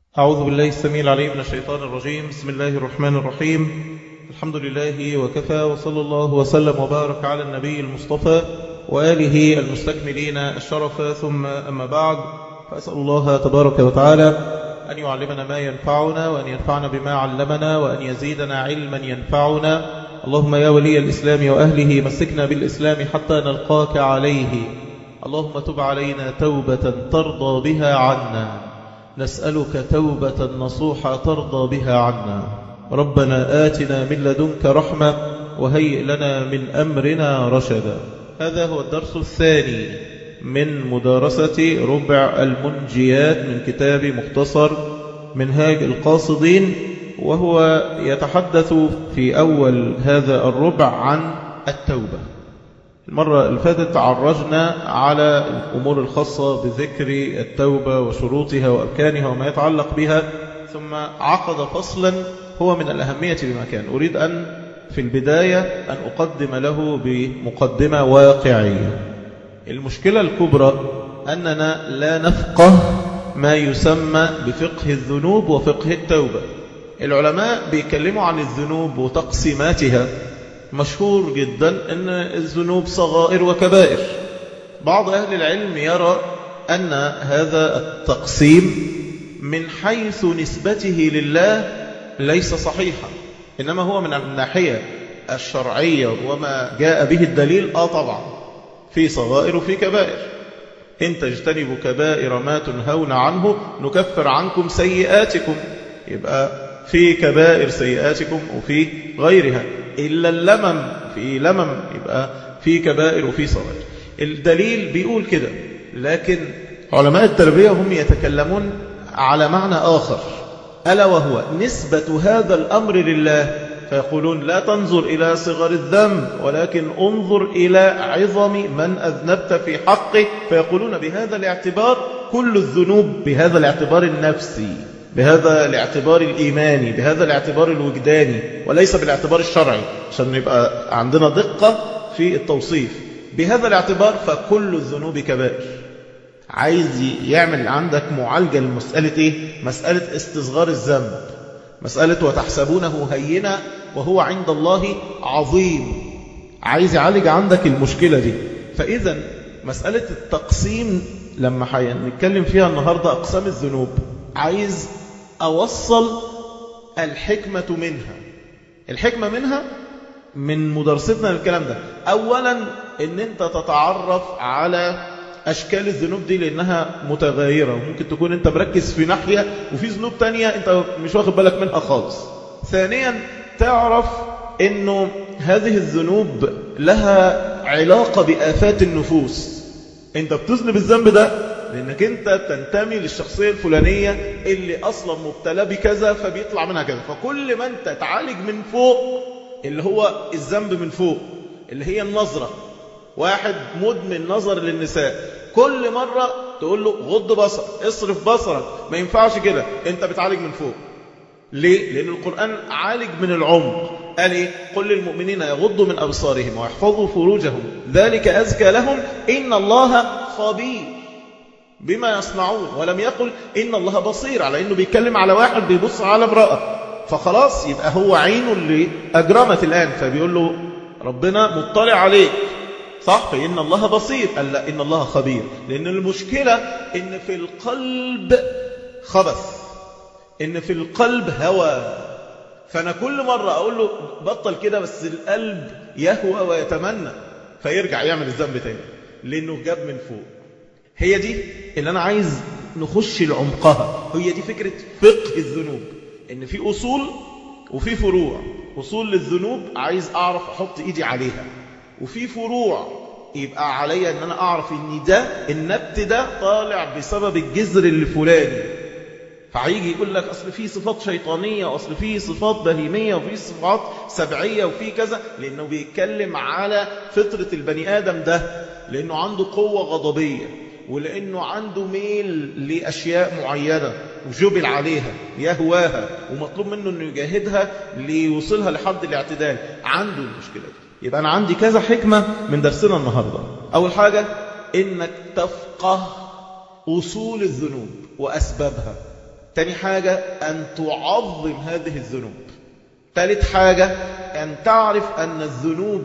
أعوذ بالله السميع العليم من الشيطان الرجيم بسم الله الرحمن الرحيم الحمد لله وكفى وصلى الله وسلم وبارك على النبي المصطفى وآله المستكملين الشرف ثم أما بعد فأسأل الله تبارك وتعالى أن يعلمنا ما ينفعنا وأن ينفعنا بما علمنا وأن يزيدنا علما ينفعنا اللهم يا ولي الإسلام وأهله مسكنا بالإسلام حتى نلقاك عليه اللهم تب علينا توبة ترضى بها عنا نسألك توبة نصوحة ترضى بها عنا ربنا آتنا من لدنك رحمة وهيئ لنا من أمرنا رشدا هذا هو الدرس الثاني من مدارسة ربع المنجيات من كتاب مختصر منهاج القاصدين وهو يتحدث في أول هذا الربع عن التوبة المرة اللي فاتت عرجنا على الأمور الخاصة بذكر التوبة وشروطها وأركانها وما يتعلق بها ثم عقد فصلا هو من الأهمية بمكان أريد أن في البداية أن أقدم له بمقدمة واقعية المشكلة الكبرى أننا لا نفقه ما يسمى بفقه الذنوب وفقه التوبة العلماء بيتكلموا عن الذنوب وتقسيماتها مشهور جدا أن الذنوب صغائر وكبائر بعض أهل العلم يرى أن هذا التقسيم من حيث نسبته لله ليس صحيحا إنما هو من الناحية الشرعية وما جاء به الدليل آه طبعا في صغائر وفي كبائر إن تجتنبوا كبائر ما تنهون عنه نكفر عنكم سيئاتكم يبقى في كبائر سيئاتكم وفي غيرها إلا اللمم في لمم يبقى في كبائر وفي صغائر الدليل بيقول كده لكن علماء التربية هم يتكلمون على معنى آخر ألا وهو نسبة هذا الأمر لله فيقولون لا تنظر إلى صغر الذنب ولكن انظر إلى عظم من أذنبت في حقه فيقولون بهذا الاعتبار كل الذنوب بهذا الاعتبار النفسي بهذا الاعتبار الإيماني بهذا الاعتبار الوجداني وليس بالاعتبار الشرعي عشان يبقى عندنا دقة في التوصيف بهذا الاعتبار فكل الذنوب كبائر عايز يعمل عندك معالجة لمسألة إيه؟ مسألة استصغار الذنب مسألة وتحسبونه هينة وهو عند الله عظيم عايز يعالج عندك المشكلة دي فإذا مسألة التقسيم لما هنتكلم فيها النهاردة أقسام الذنوب عايز أوصل الحكمة منها الحكمة منها من مدرستنا للكلام ده أولا أن أنت تتعرف على أشكال الذنوب دي لأنها متغيرة وممكن تكون أنت مركز في ناحية وفي ذنوب تانية أنت مش واخد بالك منها خالص ثانيا تعرف أنه هذه الذنوب لها علاقة بآفات النفوس أنت بتذنب الذنب ده لأنك أنت تنتمي للشخصية الفلانية اللي أصلا مبتلى بكذا فبيطلع منها كذا فكل ما أنت تعالج من فوق اللي هو الذنب من فوق اللي هي النظرة واحد مدمن نظر للنساء كل مرة تقول له غض بصر اصرف بصرك ما ينفعش كده انت بتعالج من فوق ليه؟ لأن القرآن عالج من العمق قال إيه؟ قل للمؤمنين يغضوا من أبصارهم ويحفظوا فروجهم ذلك أزكى لهم إن الله خبير بما يصنعون ولم يقل إن الله بصير على إنه بيتكلم على واحد بيبص على امرأة فخلاص يبقى هو عينه اللي أجرمت الآن فبيقول له ربنا مطلع عليك صح فإن الله بصير قال لا إن الله خبير لأن المشكلة إن في القلب خبث إن في القلب هوى فأنا كل مرة أقول له بطل كده بس القلب يهوى ويتمنى فيرجع يعمل الذنب تاني لأنه جاب من فوق هي دي اللي أنا عايز نخش لعمقها هي دي فكرة فقه الذنوب إن في أصول وفي فروع أصول للذنوب عايز أعرف أحط إيدي عليها وفي فروع يبقى عليا ان انا اعرف ان ده النبت ده طالع بسبب الجذر الفلاني فهيجي يقول لك اصل في صفات شيطانيه واصل في صفات بهيميه وفي صفات سبعيه وفي كذا لانه بيتكلم على فطره البني ادم ده لانه عنده قوه غضبيه ولانه عنده ميل لاشياء معينه وجبل عليها يهواها ومطلوب منه انه يجاهدها ليوصلها لحد الاعتدال عنده المشكله دي يبقى أنا عندي كذا حكمة من درسنا النهاردة أول حاجة إنك تفقه أصول الذنوب وأسبابها تاني حاجة أن تعظم هذه الذنوب ثالث حاجة أن تعرف أن الذنوب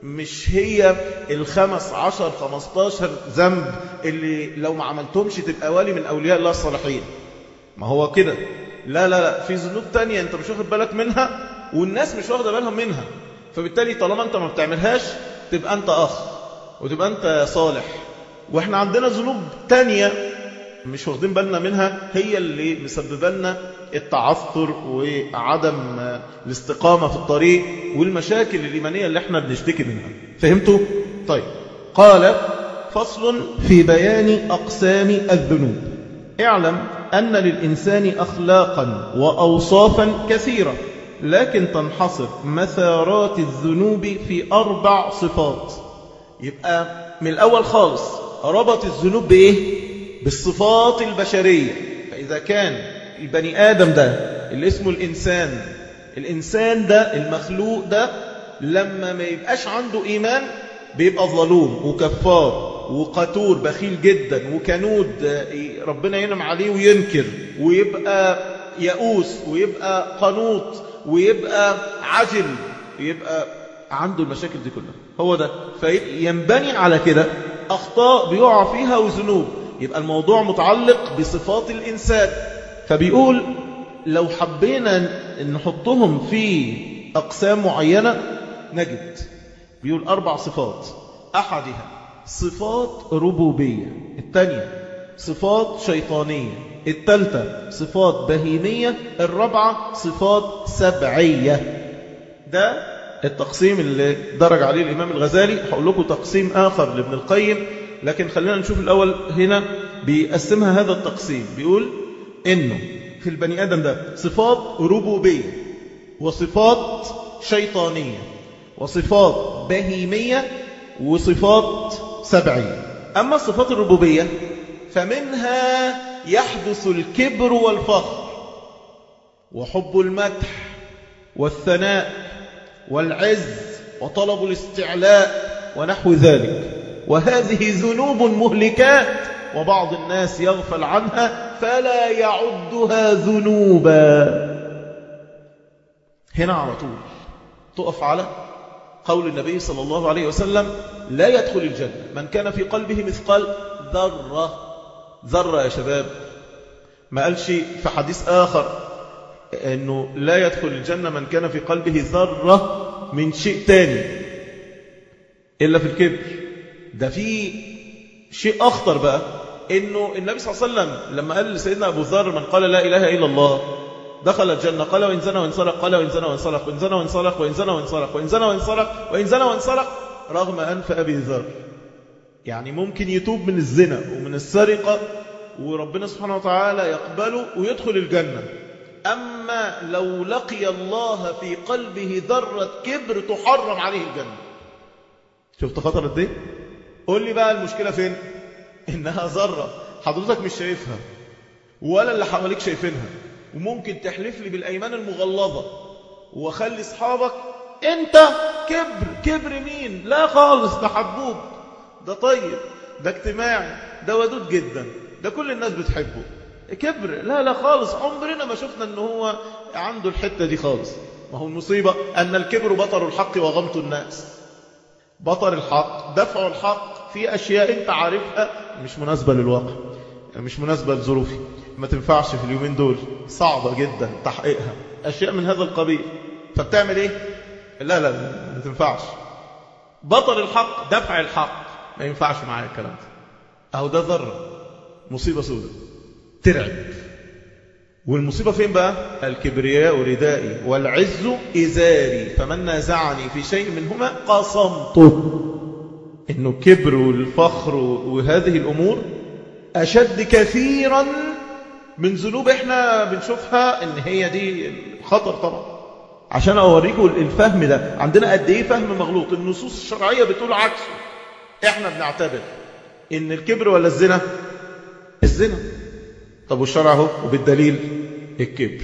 مش هي الخمس عشر خمستاشر ذنب اللي لو ما عملتهمش تبقى والي من أولياء الله الصالحين ما هو كده لا لا لا في ذنوب تانية انت مش واخد بالك منها والناس مش واخدة بالهم منها فبالتالي طالما انت ما بتعملهاش تبقى انت أخ وتبقى انت صالح واحنا عندنا ذنوب تانية مش واخدين بالنا منها هي اللي مسببه لنا التعثر وعدم الاستقامة في الطريق والمشاكل الإيمانية اللي احنا بنشتكي منها فهمتوا؟ طيب قال فصل في بيان أقسام الذنوب اعلم أن للإنسان أخلاقا وأوصافا كثيرة لكن تنحصر مثارات الذنوب في أربع صفات يبقى من الأول خالص ربط الذنوب بإيه؟ بالصفات البشرية فإذا كان البني آدم ده اللي اسمه الإنسان الإنسان ده المخلوق ده لما ما يبقاش عنده إيمان بيبقى ظلوم وكفار وقتور بخيل جدا وكنود ربنا ينم عليه وينكر ويبقى يئوس ويبقى قنوط ويبقى عجل ويبقى عنده المشاكل دي كلها هو ده فينبني على كده أخطاء بيقع فيها وذنوب يبقى الموضوع متعلق بصفات الإنسان فبيقول لو حبينا نحطهم في أقسام معينة نجد بيقول أربع صفات أحدها صفات ربوبية الثانية صفات شيطانية الثالثة صفات بهيمية الرابعة صفات سبعية ده التقسيم اللي درج عليه الإمام الغزالي هقول لكم تقسيم آخر لابن القيم لكن خلينا نشوف الأول هنا بيقسمها هذا التقسيم بيقول إنه في البني آدم ده صفات ربوبية وصفات شيطانية وصفات بهيمية وصفات سبعية أما الصفات الربوبية فمنها يحدث الكبر والفخر وحب المدح والثناء والعز وطلب الاستعلاء ونحو ذلك وهذه ذنوب مهلكات وبعض الناس يغفل عنها فلا يعدها ذنوبا هنا على طول تقف على قول النبي صلى الله عليه وسلم لا يدخل الجنة من كان في قلبه مثقال ذرة ذرة يا شباب ما قالش في حديث آخر أنه لا يدخل الجنة من كان في قلبه ذرة من شيء تاني إلا في الكبر ده في شيء أخطر بقى أنه النبي صلى الله عليه وسلم لما قال لسيدنا أبو ذر من قال لا إله إلا الله دخل الجنة قال وإن زنى وانسرق قال وإن زنى وانسرق وإن زنى وانسرق وإن زنى وانسرق وإن زنى وانسرق وإن زنى وانسرق رغم أنف أبي ذر يعني ممكن يتوب من الزنا ومن السرقة وربنا سبحانه وتعالى يقبله ويدخل الجنة أما لو لقي الله في قلبه ذرة كبر تحرم عليه الجنة شفت خطر قد ايه قول لي بقى المشكلة فين إنها ذرة حضرتك مش شايفها ولا اللي حواليك شايفينها وممكن تحلف لي بالأيمان المغلظة وخلي أصحابك أنت كبر كبر مين لا خالص ده حبوب ده طيب ده اجتماعي ده ودود جدا ده كل الناس بتحبه كبر لا لا خالص عمرنا ما شفنا ان هو عنده الحتة دي خالص ما هو المصيبة أن الكبر بطر الحق وغمط الناس بطر الحق دفع الحق في أشياء أنت عارفها مش مناسبة للواقع مش مناسبة لظروفي ما تنفعش في اليومين دول صعبة جدا تحقيقها أشياء من هذا القبيل فبتعمل إيه لا لا ما تنفعش بطل الحق دفع الحق ما ينفعش معايا الكلام ده أهو ده ذرة مصيبة سودة ترعب والمصيبة فين بقى الكبرياء ردائي والعز إزاري فمن نازعني في شيء منهما قصمته إنه كبر والفخر وهذه الأمور أشد كثيرا من ذنوب احنا بنشوفها ان هي دي خطر طبعا عشان اوريكم الفهم ده عندنا قد ايه فهم مغلوط النصوص الشرعية بتقول عكسه احنا بنعتبر ان الكبر ولا الزنا الزنا طب والشرع اهو وبالدليل الكبر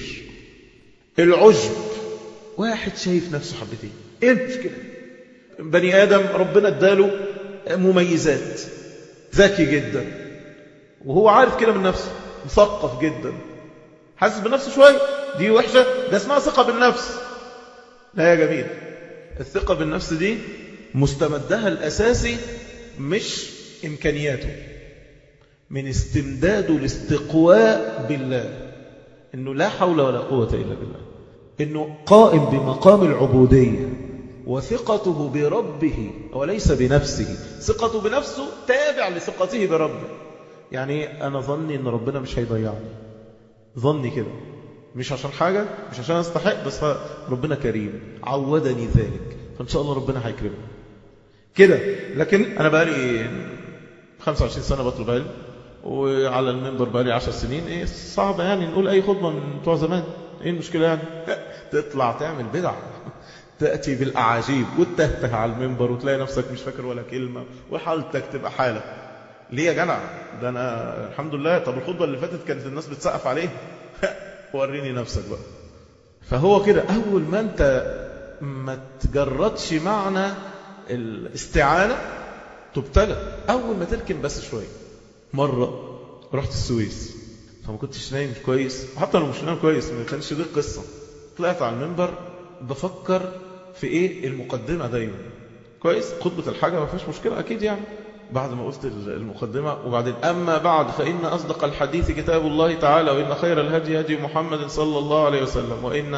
العجب واحد شايف نفسه حبتين ايه المشكلة بني ادم ربنا اداله مميزات ذكي جدا وهو عارف كده من نفسه مثقف جدا حاسس بنفسه شوية دي وحشة ده اسمها ثقة بالنفس لا يا جميل الثقة بالنفس دي مستمدها الأساسي مش إمكانياته من استمداده الاستقواء بالله إنه لا حول ولا قوة إلا بالله إنه قائم بمقام العبودية وثقته بربه وليس بنفسه ثقته بنفسه تابع لثقته بربه يعني أنا ظني أن ربنا مش هيضيعني ظني كده مش عشان حاجة مش عشان أستحق بس ربنا كريم عودني ذلك فإن شاء الله ربنا هيكرمني كده لكن أنا بقالي 25 سنة بطلب علم وعلى المنبر بقالي 10 سنين ايه صعب يعني نقول أي خطبة من بتوع زمان ايه المشكلة يعني تطلع تعمل بدع تأتي بالأعاجيب وتهته على المنبر وتلاقي نفسك مش فاكر ولا كلمة وحالتك تبقى حالة ليه يا جدع ده أنا الحمد لله طب الخطبة اللي فاتت كانت الناس بتسقف عليه وريني نفسك بقى فهو كده أول ما أنت ما تجردش معنى الاستعانة تبتلى أول ما تركن بس شوية مرة رحت السويس فما كنتش نايم كويس حتى لو مش نايم كويس ما كانش دي القصة طلعت على المنبر بفكر في ايه المقدمة دايما كويس خطبة الحاجة ما فيهاش مشكلة اكيد يعني بعد ما قلت المقدمة وبعدين أما بعد فإن أصدق الحديث كتاب الله تعالى وإن خير الهدي هدي محمد صلى الله عليه وسلم وإن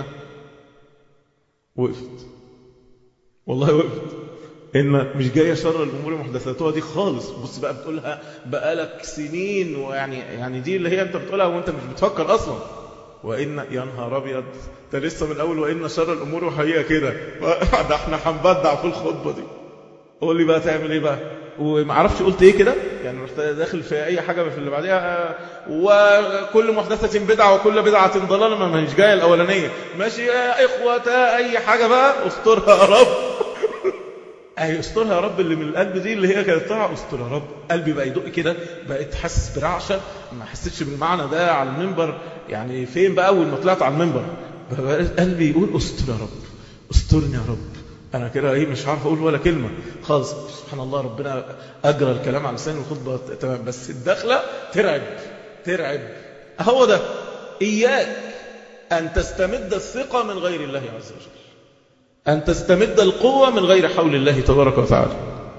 وقفت والله وقفت إن مش جاية شر الأمور محدثاتها دي خالص بص بقى بتقولها بقالك سنين ويعني يعني دي اللي هي أنت بتقولها وأنت مش بتفكر أصلا وإن يا نهار أبيض ده لسه من أول وإن شر الأمور وهي كده ده احنا هنبدع في الخطبة دي قول لي بقى تعمل إيه بقى وما اعرفش قلت ايه كده يعني رحت داخل في اي حاجه في اللي بعديها وكل محدثه بدعه وكل بدعه ضلاله ما مش جايه الاولانيه ماشي يا اخوه اي حاجه بقى استرها يا رب اي استرها يا رب اللي من القلب دي اللي هي كانت طالعه استر يا رب قلبي بقى يدق كده بقيت حاسس برعشه ما حسيتش بالمعنى ده على المنبر يعني فين بقى اول ما طلعت على المنبر قلبي يقول استر يا رب استرني يا رب أنا كده إيه مش عارف أقول ولا كلمة خالص سبحان الله ربنا أجرى الكلام على لسان الخطبة تمام بس الدخلة ترعب ترعب هو ده إياك أن تستمد الثقة من غير الله عز وجل أن تستمد القوة من غير حول الله تبارك وتعالى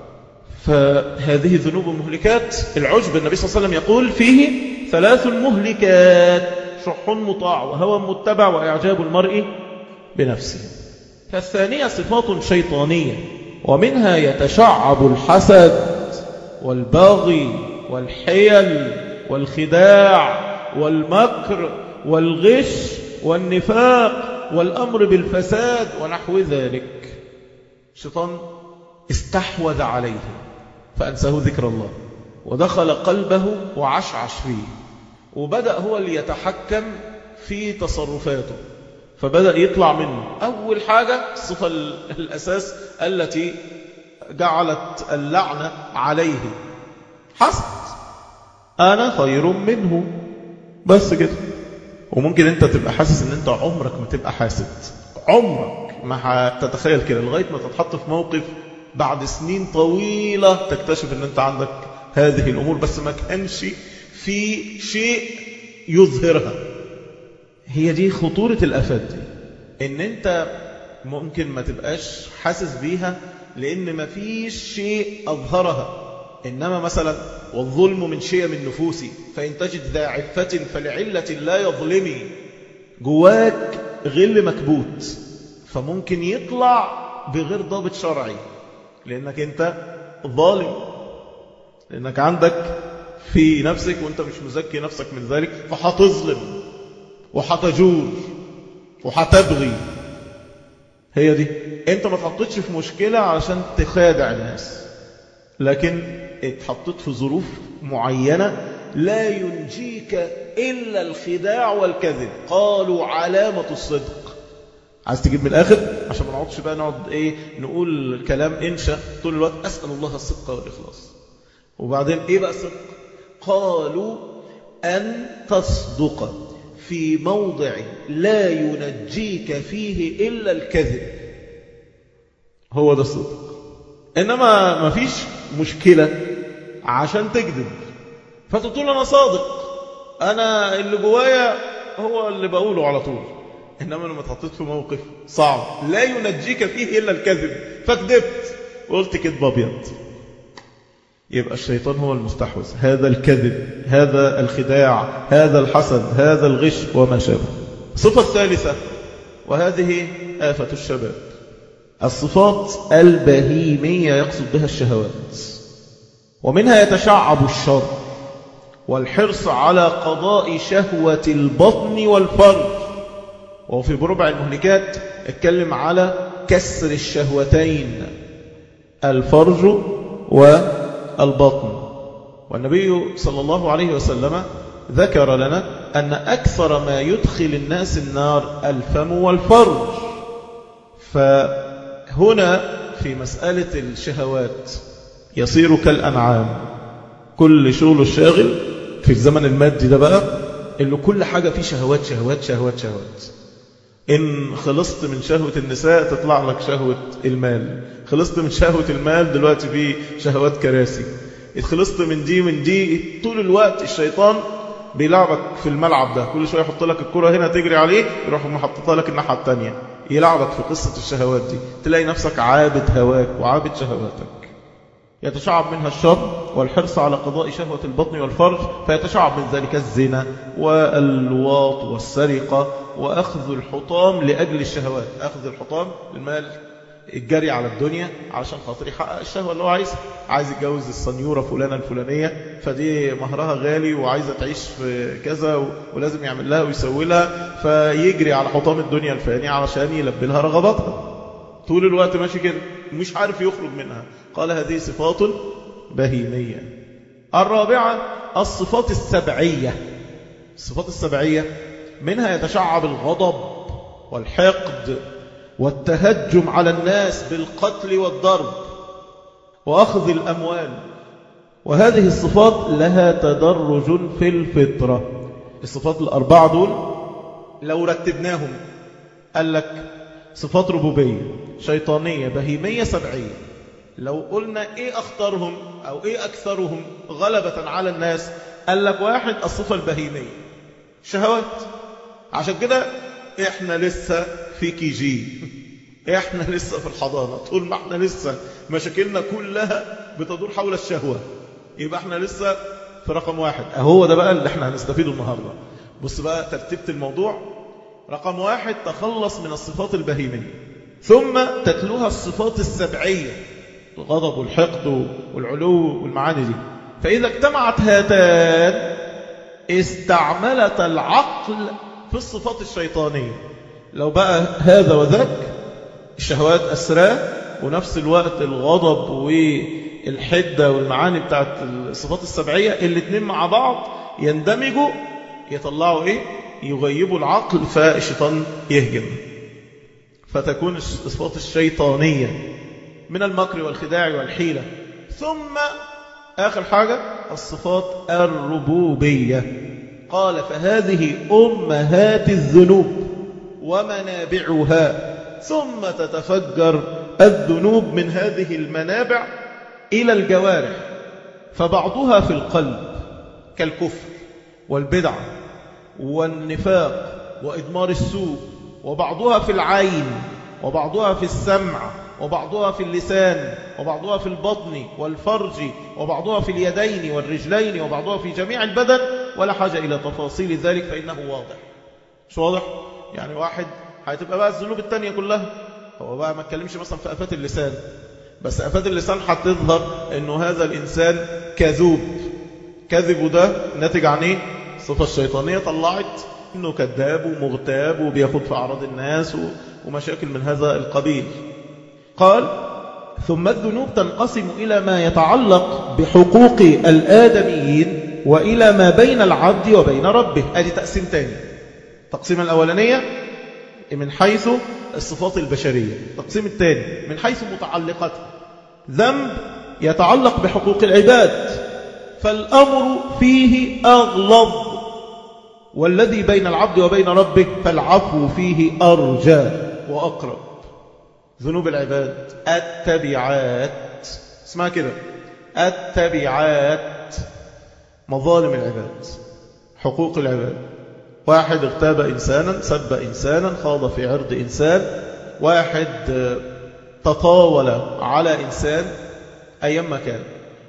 فهذه ذنوب مهلكات العجب النبي صلى الله عليه وسلم يقول فيه ثلاث مهلكات شح مطاع وهوى متبع وإعجاب المرء بنفسه فالثانية صفات شيطانية ومنها يتشعب الحسد والباغي والحيل والخداع والمكر والغش والنفاق والأمر بالفساد ونحو ذلك الشيطان استحوذ عليه فأنساه ذكر الله ودخل قلبه وعشعش فيه وبدأ هو اللي يتحكم في تصرفاته فبدأ يطلع منه أول حاجة الصفة الأساس التي جعلت اللعنة عليه حسد أنا خير منه بس كده وممكن أنت تبقى حاسس أن أنت عمرك ما تبقى حاسد عمرك ما هتتخيل كده لغاية ما تتحط في موقف بعد سنين طويلة تكتشف أن أنت عندك هذه الأمور بس ما كانش في شيء يظهرها هي دي خطورة الأفات دي إن أنت ممكن ما تبقاش حاسس بيها لأن ما فيش شيء أظهرها إنما مثلا والظلم من شيء من نفوسي فإن تجد ذا عفة فلعلة لا يظلمي جواك غل مكبوت فممكن يطلع بغير ضابط شرعي لأنك أنت ظالم لأنك عندك في نفسك وانت مش مزكي نفسك من ذلك فحتظلم وحتجور وحتبغي هي دي انت ما تحطتش في مشكلة علشان تخادع الناس لكن اتحطت في ظروف معينة لا ينجيك إلا الخداع والكذب قالوا علامة الصدق عايز تجيب من الآخر عشان ما نقعدش بقى نقعد ايه نقول كلام انشا طول الوقت أسأل الله الصدق والإخلاص وبعدين ايه بقى الصدق قالوا أن تصدق في موضع لا ينجيك فيه إلا الكذب هو ده الصدق إنما ما فيش مشكلة عشان تكذب فتقول أنا صادق أنا اللي جوايا هو اللي بقوله على طول إنما لما اتحطيت في موقف صعب لا ينجيك فيه إلا الكذب فكذبت وقلت كذب أبيض يبقى الشيطان هو المستحوذ هذا الكذب هذا الخداع هذا الحسد هذا الغش وما شابه الصفة الثالثة وهذه آفة الشباب الصفات البهيمية يقصد بها الشهوات ومنها يتشعب الشر والحرص على قضاء شهوة البطن والفرج وفي بربع المهلكات اتكلم على كسر الشهوتين الفرج والبطن والنبي صلى الله عليه وسلم ذكر لنا أن أكثر ما يدخل الناس النار الفم والفرج فهنا في مسألة الشهوات يصير كالأنعام كل شغل الشاغل في الزمن المادي ده بقى اللي كل حاجة فيه شهوات شهوات شهوات شهوات إن خلصت من شهوة النساء تطلع لك شهوة المال خلصت من شهوة المال دلوقتي في شهوات كراسي خلصت من دي من دي طول الوقت الشيطان بيلعبك في الملعب ده كل شوية يحط لك الكرة هنا تجري عليه يروح محططها لك الناحية التانية يلعبك في قصة الشهوات دي تلاقي نفسك عابد هواك وعابد شهواتك يتشعب منها الشر والحرص على قضاء شهوة البطن والفرج فيتشعب من ذلك الزنا واللواط والسرقة وأخذ الحطام لأجل الشهوات أخذ الحطام المال الجري على الدنيا علشان خاطر يحقق الشهوة اللي هو عايزها عايز يتجوز الصنيورة فلانة الفلانية فدي مهرها غالي وعايزة تعيش في كذا ولازم يعمل لها ويسوي لها فيجري على حطام الدنيا الفاني علشان يلبي لها رغباتها طول الوقت ماشي كده مش عارف يخرج منها قال هذه صفات بهيمية الرابعة الصفات السبعية الصفات السبعية منها يتشعب الغضب والحقد والتهجم على الناس بالقتل والضرب وأخذ الأموال وهذه الصفات لها تدرج في الفطرة الصفات الأربعة دول لو رتبناهم قال لك صفات ربوبية شيطانية بهيمية سبعية لو قلنا ايه اخطرهم او ايه اكثرهم غلبة على الناس قال لك واحد الصفة البهيمية شهوات عشان كده احنا لسه في كي جي احنا لسه في الحضانة طول ما احنا لسه مشاكلنا كلها بتدور حول الشهوة يبقى احنا لسه في رقم واحد اهو ده بقى اللي احنا هنستفيده النهاردة بص بقى ترتيبة الموضوع رقم واحد تخلص من الصفات البهيمية ثم تتلوها الصفات السبعية الغضب والحقد والعلو والمعاني دي فإذا اجتمعت هاتان استعملت العقل في الصفات الشيطانية لو بقى هذا وذاك الشهوات أسراه ونفس الوقت الغضب والحدة والمعاني بتاعت الصفات السبعية الاثنين مع بعض يندمجوا يطلعوا ايه يغيبوا العقل فالشيطان يهجم فتكون الصفات الشيطانية من المكر والخداع والحيلة ثم آخر حاجة الصفات الربوبية قال فهذه أمهات الذنوب ومنابعها ثم تتفجر الذنوب من هذه المنابع إلى الجوارح فبعضها في القلب كالكفر والبدع والنفاق وإدمار السوء وبعضها في العين وبعضها في السمع وبعضها في اللسان وبعضها في البطن والفرج وبعضها في اليدين والرجلين وبعضها في جميع البدن ولا حاجة إلى تفاصيل ذلك فإنه واضح مش واضح؟ يعني واحد هتبقى بقى الذنوب التانية كلها هو بقى ما اتكلمش مثلا في أفات اللسان بس أفات اللسان هتظهر أنه هذا الإنسان كذوب كذبه ده ناتج عن ايه الصفة الشيطانية طلعت انه كذاب ومغتاب وبياخد في أعراض الناس ومشاكل من هذا القبيل قال ثم الذنوب تنقسم إلى ما يتعلق بحقوق الآدميين وإلى ما بين العبد وبين ربه أدي تقسيم تاني تقسيم الأولانية من حيث الصفات البشرية تقسيم الثاني من حيث متعلقاتها ذنب يتعلق بحقوق العباد فالأمر فيه أغلظ والذي بين العبد وبين ربه فالعفو فيه أرجى وأقرب ذنوب العباد التبعات اسمها كده التبعات مظالم العباد حقوق العباد واحد اغتاب إنسانا سب إنسانا خاض في عرض إنسان واحد تطاول على إنسان أيام كان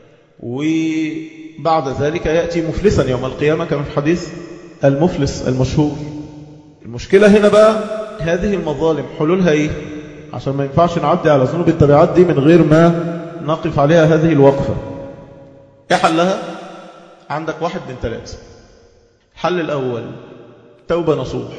وبعد ذلك يأتي مفلسا يوم القيامة كما في حديث المفلس المشهور المشكلة هنا بقى هذه المظالم حلولها إيه عشان ما ينفعش نعدي على ذنوب التبعات دي من غير ما نقف عليها هذه الوقفة ايه حلها عندك واحد من ثلاثة الحل الأول توبة نصوح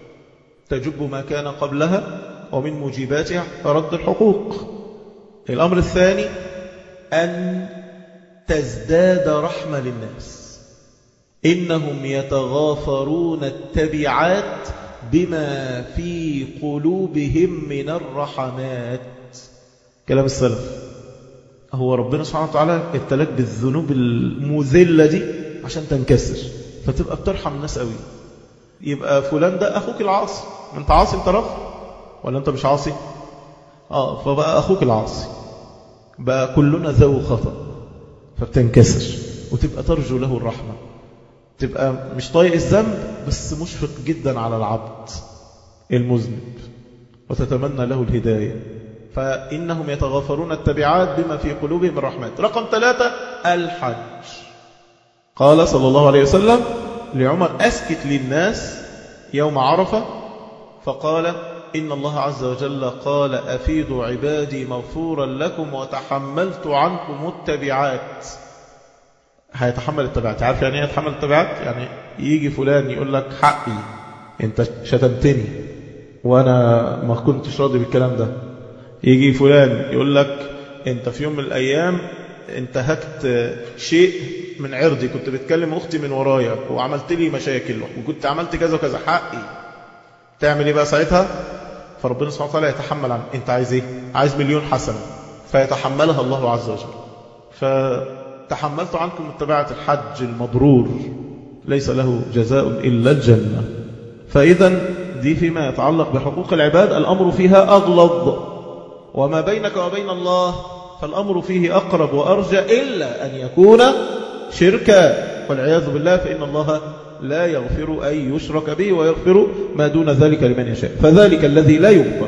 تجب ما كان قبلها ومن موجباتها رد الحقوق الأمر الثاني أن تزداد رحمة للناس إنهم يتغافرون التبعات بما في قلوبهم من الرحمات كلام السلف هو ربنا سبحانه وتعالى ابتلاك بالذنوب المذلة دي عشان تنكسر فتبقى بترحم الناس قوي يبقى فلان ده أخوك العاصي انت عاصي انت رفض ولا انت مش عاصي اه فبقى أخوك العاصي بقى كلنا ذو خطأ فبتنكسر وتبقى ترجو له الرحمة تبقى مش طايق الذنب بس مشفق جدا على العبد المذنب وتتمنى له الهداية فإنهم يتغافرون التبعات بما في قلوبهم الرحمات رقم ثلاثة الحج قال صلى الله عليه وسلم لعمر أسكت للناس يوم عرفة فقال إن الله عز وجل قال أفيدوا عبادي مغفورا لكم وتحملت عنكم التبعات هيتحمل التبعات عارف يعني ايه يتحمل التبعات يعني يجي فلان يقول لك حقي انت شتمتني وانا ما كنتش راضي بالكلام ده يجي فلان يقول لك انت في يوم من الايام انتهكت شيء من عرضي كنت بتكلم اختي من ورايا وعملت لي مشاكل وكنت عملت كذا وكذا حقي تعمل ايه بقى ساعتها فربنا سبحانه وتعالى يتحمل عنه انت عايز ايه عايز مليون حسنه فيتحملها الله عز وجل فتحملت عنكم متبعة الحج المبرور ليس له جزاء إلا الجنة فإذا دي فيما يتعلق بحقوق العباد الأمر فيها أغلظ وما بينك وبين الله فالأمر فيه أقرب وأرجى إلا أن يكون شركا والعياذ بالله فإن الله لا يغفر أن يشرك به ويغفر ما دون ذلك لمن يشاء فذلك الذي لا يغفر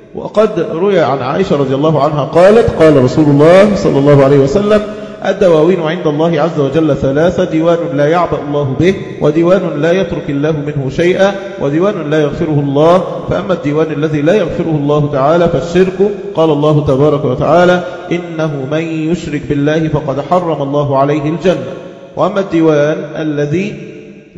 وقد روي عن عائشة رضي الله عنها قالت قال رسول الله صلى الله عليه وسلم الدواوين عند الله عز وجل ثلاثة ديوان لا يعبأ الله به وديوان لا يترك الله منه شيئا وديوان لا يغفره الله فأما الديوان الذي لا يغفره الله تعالى فالشرك قال الله تبارك وتعالى إنه من يشرك بالله فقد حرم الله عليه الجنة وأما الديوان الذي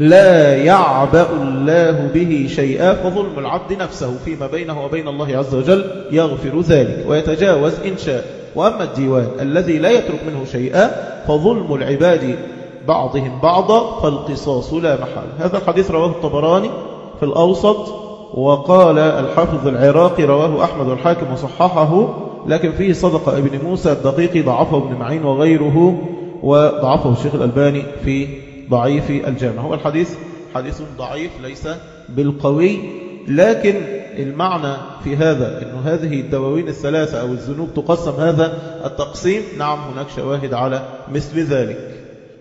لا يعبأ الله به شيئا فظلم العبد نفسه فيما بينه وبين الله عز وجل يغفر ذلك ويتجاوز إن شاء وأما الديوان الذي لا يترك منه شيئا فظلم العباد بعضهم بعضا فالقصاص لا محال هذا الحديث رواه الطبراني في الأوسط وقال الحافظ العراقي رواه أحمد والحاكم وصححه لكن فيه صدق ابن موسى الدقيقي ضعفه ابن معين وغيره وضعفه الشيخ الألباني في ضعيف الجامع هو الحديث حديث ضعيف ليس بالقوي لكن المعنى في هذا أن هذه الدواوين الثلاثة أو الذنوب تقسم هذا التقسيم نعم هناك شواهد على مثل ذلك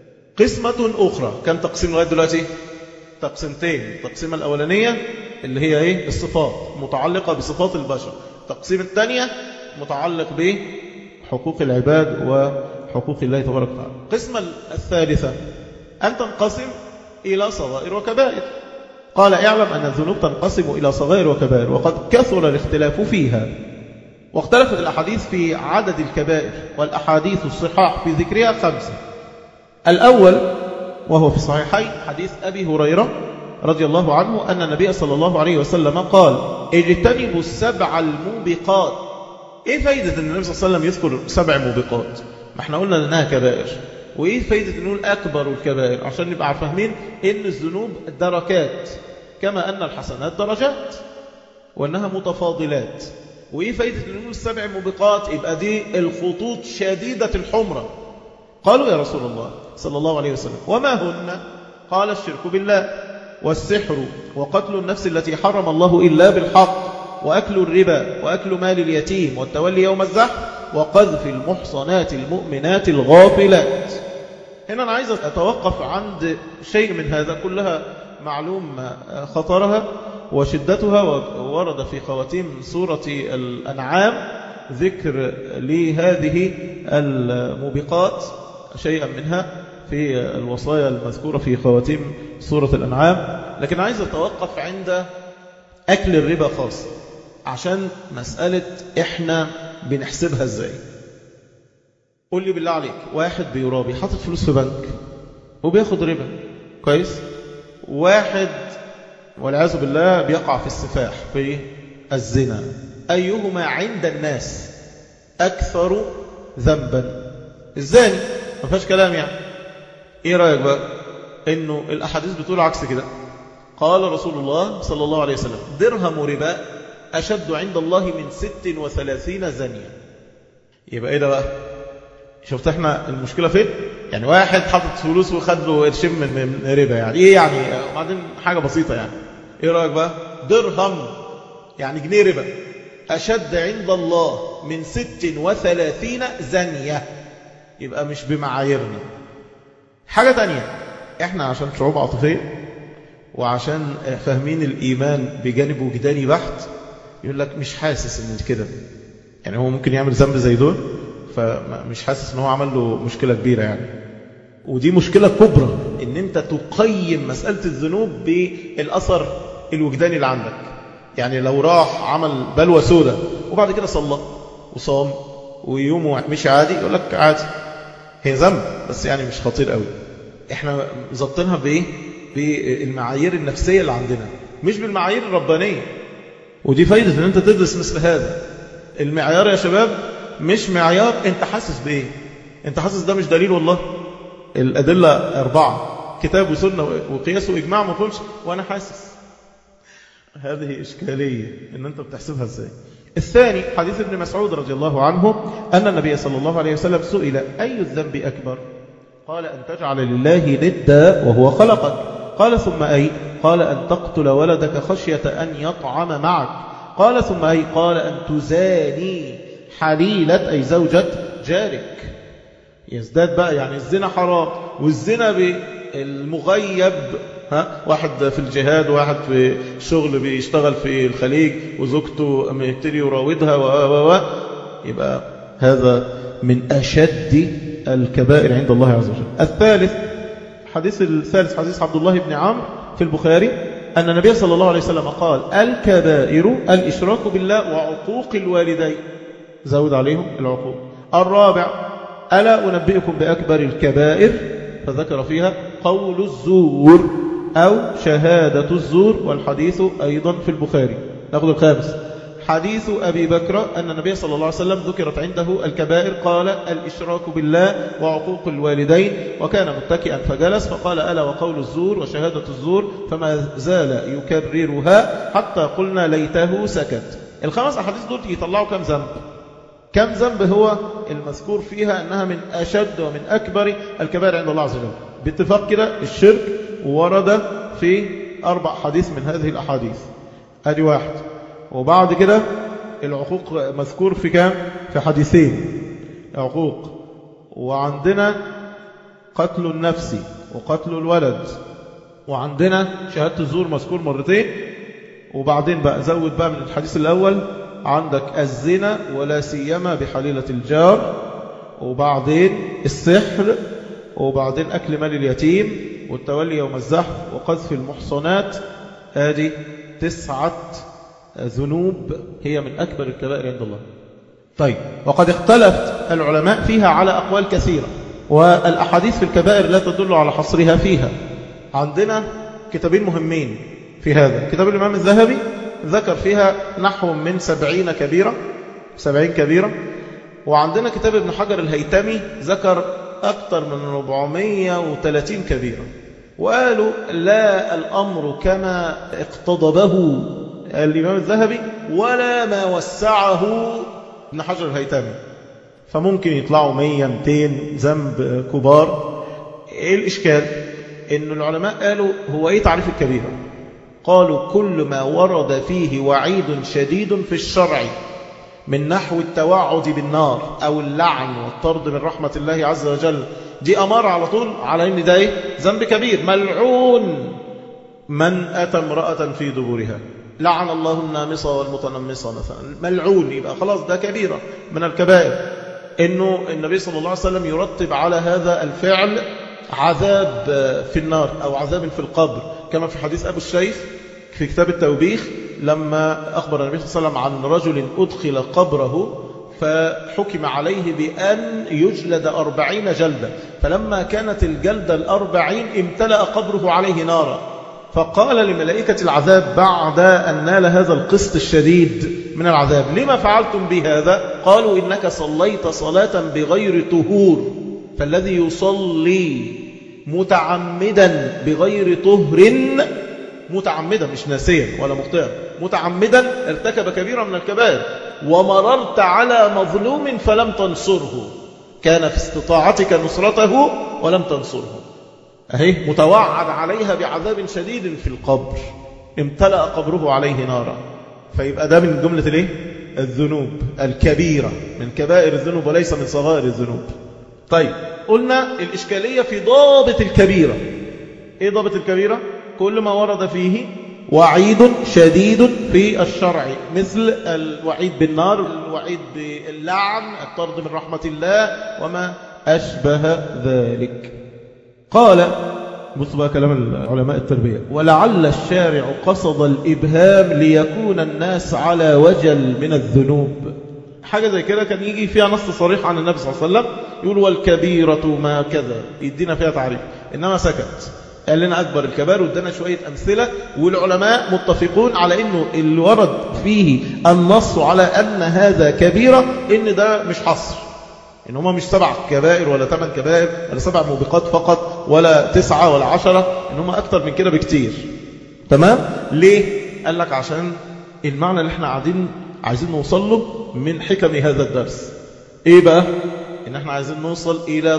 قسمة أخرى كم تقسيم لغاية دلوقتي تقسيمتين التقسيمة الأولانية اللي هي إيه الصفات متعلقة بصفات البشر التقسيم الثانية متعلق بحقوق العباد وحقوق الله تبارك وتعالى القسمة الثالثة أن تنقسم إلى صغائر وكبائر قال اعلم أن الذنوب تنقسم إلى صغائر وكبائر وقد كثر الاختلاف فيها واختلفت الأحاديث في عدد الكبائر والأحاديث الصحاح في ذكرها خمسة الأول وهو في صحيحين حديث أبي هريرة رضي الله عنه أن النبي صلى الله عليه وسلم قال اجتنبوا السبع الموبقات إيه فايدة أن النبي صلى الله عليه وسلم يذكر سبع موبقات ما احنا قلنا أنها كبائر وإيه فايدة أن نقول أكبر الكبائر عشان نبقى فاهمين إن الذنوب دركات كما أن الحسنات درجات وأنها متفاضلات وإيه فايدة أن نقول السبع موبقات يبقى دي الخطوط شديدة الحمرة قالوا يا رسول الله صلى الله عليه وسلم وما هن قال الشرك بالله والسحر وقتل النفس التي حرم الله إلا بالحق وأكل الربا وأكل مال اليتيم والتولي يوم الزحف وقذف المحصنات المؤمنات الغافلات هنا أنا عايز أتوقف عند شيء من هذا كلها معلوم خطرها وشدتها ورد في خواتيم سورة الأنعام ذكر لهذه الموبقات شيئا منها في الوصايا المذكورة في خواتيم سورة الأنعام لكن عايز أتوقف عند أكل الربا خاص عشان مسألة إحنا بنحسبها إزاي قول لي بالله عليك واحد بيرابي حاطط فلوس في بنك وبياخد ربا كويس واحد والعياذ بالله بيقع في السفاح في الزنا أيهما عند الناس أكثر ذنبا الزاني ما فيهاش كلام يعني إيه رأيك بقى إنه الأحاديث بتقول عكس كده قال رسول الله صلى الله عليه وسلم درهم ربا أشد عند الله من ست وثلاثين زنية يبقى إيه ده بقى شفت احنا المشكلة فين يعني واحد حاطط فلوس وخد له قرشين من ربا يعني ايه يعني وبعدين حاجة بسيطة يعني ايه رأيك بقى درهم يعني جنيه ربا أشد عند الله من ست وثلاثين زنية يبقى مش بمعاييرنا حاجة تانية احنا عشان شعوب عاطفية وعشان فاهمين الإيمان بجانب وجداني بحت يقول لك مش حاسس ان كده يعني هو ممكن يعمل ذنب زي دول فمش حاسس ان هو عمل له مشكلة كبيرة يعني ودي مشكلة كبرى ان انت تقيم مسألة الذنوب بالأثر الوجداني اللي عندك يعني لو راح عمل بلوى سودة وبعد كده صلى وصام ويومه مش عادي يقول لك عادي هي ذنب بس يعني مش خطير قوي احنا ظبطينها بايه بالمعايير النفسية اللي عندنا مش بالمعايير الربانية ودي فايدة ان انت تدرس مثل هذا المعيار يا شباب مش معيار انت حاسس بايه انت حاسس ده مش دليل والله الأدلة أربعة كتاب وسنة وقياس وإجماع ما تقولش وأنا حاسس هذه إشكالية إن أنت بتحسبها إزاي الثاني حديث ابن مسعود رضي الله عنه أن النبي صلى الله عليه وسلم سئل أي الذنب أكبر قال أن تجعل لله ندا وهو خلقك قال ثم أي قال أن تقتل ولدك خشية أن يطعم معك قال ثم أي قال أن تزاني حليلة أي زوجة جارك يزداد بقى يعني الزنا حرام والزنا بالمغيب ها واحد في الجهاد وواحد في شغل بيشتغل في الخليج وزوجته مبتدي يراودها و و يبقى هذا من أشد الكبائر عند الله عز وجل الثالث حديث الثالث حديث عبد الله بن عمرو في البخاري أن النبي صلى الله عليه وسلم قال الكبائر الإشراك بالله وعقوق الوالدين زود عليهم العقوق الرابع ألا أنبئكم بأكبر الكبائر فذكر فيها قول الزور أو شهادة الزور والحديث أيضا في البخاري نأخذ الخامس حديث أبي بكر أن النبي صلى الله عليه وسلم ذكرت عنده الكبائر قال الإشراك بالله وعقوق الوالدين وكان متكئا فجلس فقال ألا وقول الزور وشهادة الزور فما زال يكررها حتى قلنا ليته سكت الخمس أحاديث دول يطلعوا كم ذنب كم ذنب هو المذكور فيها أنها من أشد ومن أكبر الكبائر عند الله عز وجل باتفاق كده الشرك ورد في أربع حديث من هذه الأحاديث أدي واحد وبعد كده العقوق مذكور في كام في حديثين عقوق وعندنا قتل النفس وقتل الولد وعندنا شهادة الزور مذكور مرتين وبعدين بقى زود بقى من الحديث الأول عندك الزنا ولا سيما بحليلة الجار وبعدين السحر وبعدين أكل مال اليتيم والتولي يوم الزحف وقذف المحصنات هذه تسعة ذنوب هي من أكبر الكبائر عند الله طيب وقد اختلفت العلماء فيها على أقوال كثيرة والأحاديث في الكبائر لا تدل على حصرها فيها عندنا كتابين مهمين في هذا كتاب الإمام الذهبي ذكر فيها نحو من سبعين كبيرة سبعين كبيرة وعندنا كتاب ابن حجر الهيتمي ذكر أكثر من 430 كبيرة وقالوا لا الأمر كما اقتضبه الإمام الذهبي ولا ما وسعه ابن حجر الهيتمي فممكن يطلعوا 100 200 ذنب كبار ايه الإشكال إن العلماء قالوا هو ايه تعريف الكبيرة قالوا كل ما ورد فيه وعيد شديد في الشرع من نحو التوعد بالنار أو اللعن والطرد من رحمة الله عز وجل دي أمارة على طول على إن ده إيه؟ ذنب كبير ملعون من أتى امرأة في دبرها لعن الله النامصة والمتنمصة مثلا ملعون يبقى خلاص ده كبيرة من الكبائر إنه النبي صلى الله عليه وسلم يرتب على هذا الفعل عذاب في النار أو عذاب في القبر كما في حديث أبو الشيخ في كتاب التوبيخ لما أخبر النبي صلى الله عليه وسلم عن رجل أدخل قبره فحكم عليه بأن يجلد أربعين جلدة فلما كانت الجلدة الأربعين امتلأ قبره عليه نارا فقال لملائكة العذاب بعد أن نال هذا القسط الشديد من العذاب لما فعلتم بهذا قالوا إنك صليت صلاة بغير طهور فالذي يصلي متعمدا بغير طهر متعمدا مش ناسيا ولا مخطئا متعمدا ارتكب كبيرا من الكبائر ومررت على مظلوم فلم تنصره كان في استطاعتك نصرته ولم تنصره أهي متوعد عليها بعذاب شديد في القبر امتلأ قبره عليه نارا فيبقى ده من جملة الايه الذنوب الكبيرة من كبائر الذنوب وليس من صغائر الذنوب طيب قلنا الإشكالية في ضابط الكبيرة ايه ضابط الكبيرة كل ما ورد فيه وعيد شديد في الشرع مثل الوعيد بالنار الوعيد باللعن الطرد من رحمة الله وما أشبه ذلك قال بص بقى كلام علماء التربية ولعل الشارع قصد الإبهام ليكون الناس على وجل من الذنوب حاجة زي كده كان يجي فيها نص صريح عن النبي صلى الله عليه وسلم يقول والكبيرة ما كذا يدينا فيها تعريف إنما سكت قال لنا أكبر الكبائر وادانا شوية أمثلة والعلماء متفقون على أنه اللي ورد فيه النص على أن هذا كبيرة إن ده مش حصر إن هما مش سبع كبائر ولا ثمان كبائر ولا سبع موبقات فقط ولا تسعة ولا عشرة إن هما أكتر من كده بكتير تمام؟ ليه؟ قال لك عشان المعنى اللي احنا قاعدين عايزين نوصل له من حكم هذا الدرس ايه بقى ان احنا عايزين نوصل الى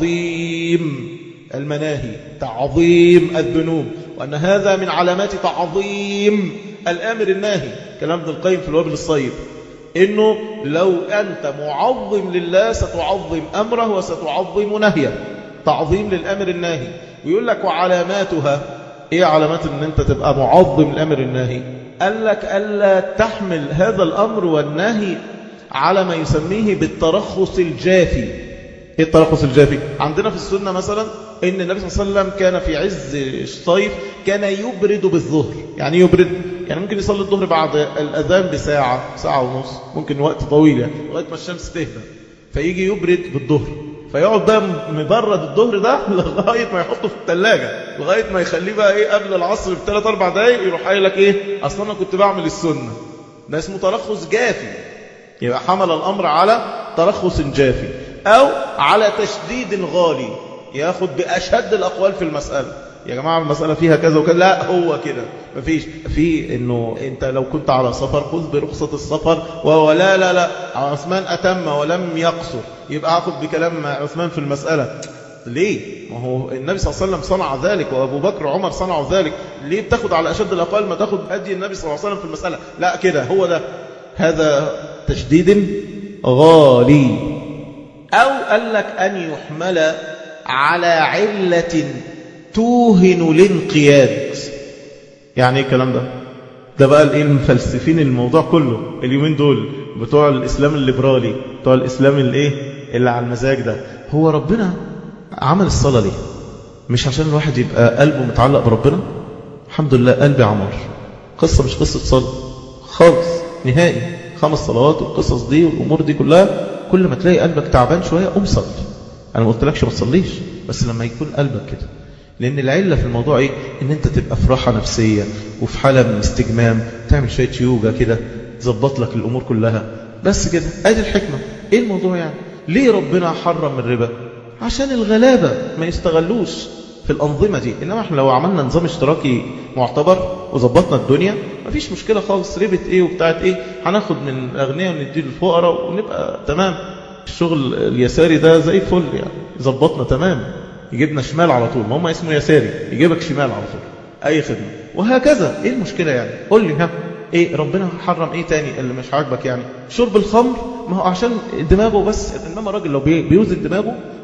تعظيم المناهي تعظيم الذنوب وأن هذا من علامات تعظيم الآمر الناهي كلام ابن القيم في الوابل الصيب إنه لو أنت معظم لله ستعظم أمره وستعظم نهيه تعظيم للأمر الناهي ويقول لك وعلاماتها إيه علامات أن أنت تبقى معظم الأمر الناهي قال لك ألا تحمل هذا الأمر والنهي على ما يسميه بالترخص الجافي ايه الترخص الجافي عندنا في السنة مثلا ان النبي صلى الله عليه وسلم كان في عز الصيف كان يبرد بالظهر يعني يبرد يعني ممكن يصلي الظهر بعد الاذان بساعة ساعة ونص ممكن وقت طويل يعني لغاية ما الشمس تهدى فيجي يبرد بالظهر فيقعد بقى مبرد الظهر ده لغاية ما يحطه في الثلاجة لغاية ما يخليه بقى ايه قبل العصر بثلاث اربع دقايق يروح قايل لك ايه اصلا انا كنت بعمل السنة ده اسمه ترخص جافي يبقى حمل الامر على ترخص جافي أو على تشديد غالي ياخد بأشد الأقوال في المسألة يا جماعة المسألة فيها كذا وكذا لا هو كده مفيش في انه انت لو كنت على سفر خذ برخصة السفر وهو لا لا لا عثمان أتم ولم يقصر يبقى أخذ بكلام عثمان في المسألة ليه؟ ما هو النبي صلى الله عليه وسلم صنع ذلك وأبو بكر وعمر صنعوا ذلك ليه بتاخد على أشد الأقوال ما تاخد هدي النبي صلى الله عليه وسلم في المسألة لا كده هو ده هذا تشديد غالي أو قال لك أن يحمل على علة توهن الانقياد يعني ايه الكلام ده ده بقى الايه المفلسفين الموضوع كله اليومين دول بتوع الإسلام الليبرالي بتوع الإسلام الايه اللي على المزاج ده هو ربنا عمل الصلاة ليه مش عشان الواحد يبقى قلبه متعلق بربنا الحمد لله قلبي عمر قصة مش قصة صلاة خالص نهائي خمس صلوات والقصص دي والأمور دي كلها كل ما تلاقي قلبك تعبان شوية قوم صلي أنا ما قلتلكش ما تصليش بس لما يكون قلبك كده لأن العلة في الموضوع إيه إن أنت تبقى في راحة نفسية وفي حالة من استجمام تعمل شوية يوجا كده تظبط لك الأمور كلها بس كده ادي الحكمة إيه الموضوع يعني ليه ربنا حرم الربا عشان الغلابة ما يستغلوش في الأنظمة دي إنما إحنا لو عملنا نظام اشتراكي معتبر وظبطنا الدنيا مفيش مشكلة خالص ربت إيه وبتاعت إيه هناخد من الأغنياء ونديه للفقراء ونبقى تمام الشغل اليساري ده زي الفل يعني ظبطنا تمام يجيبنا شمال على طول ما هم اسمه يساري يجيبك شمال على طول أي خدمة وهكذا إيه المشكلة يعني قول لي ها إيه ربنا حرم إيه تاني اللي مش عاجبك يعني شرب الخمر ما هو عشان دماغه بس إنما راجل لو بيوزن دماغه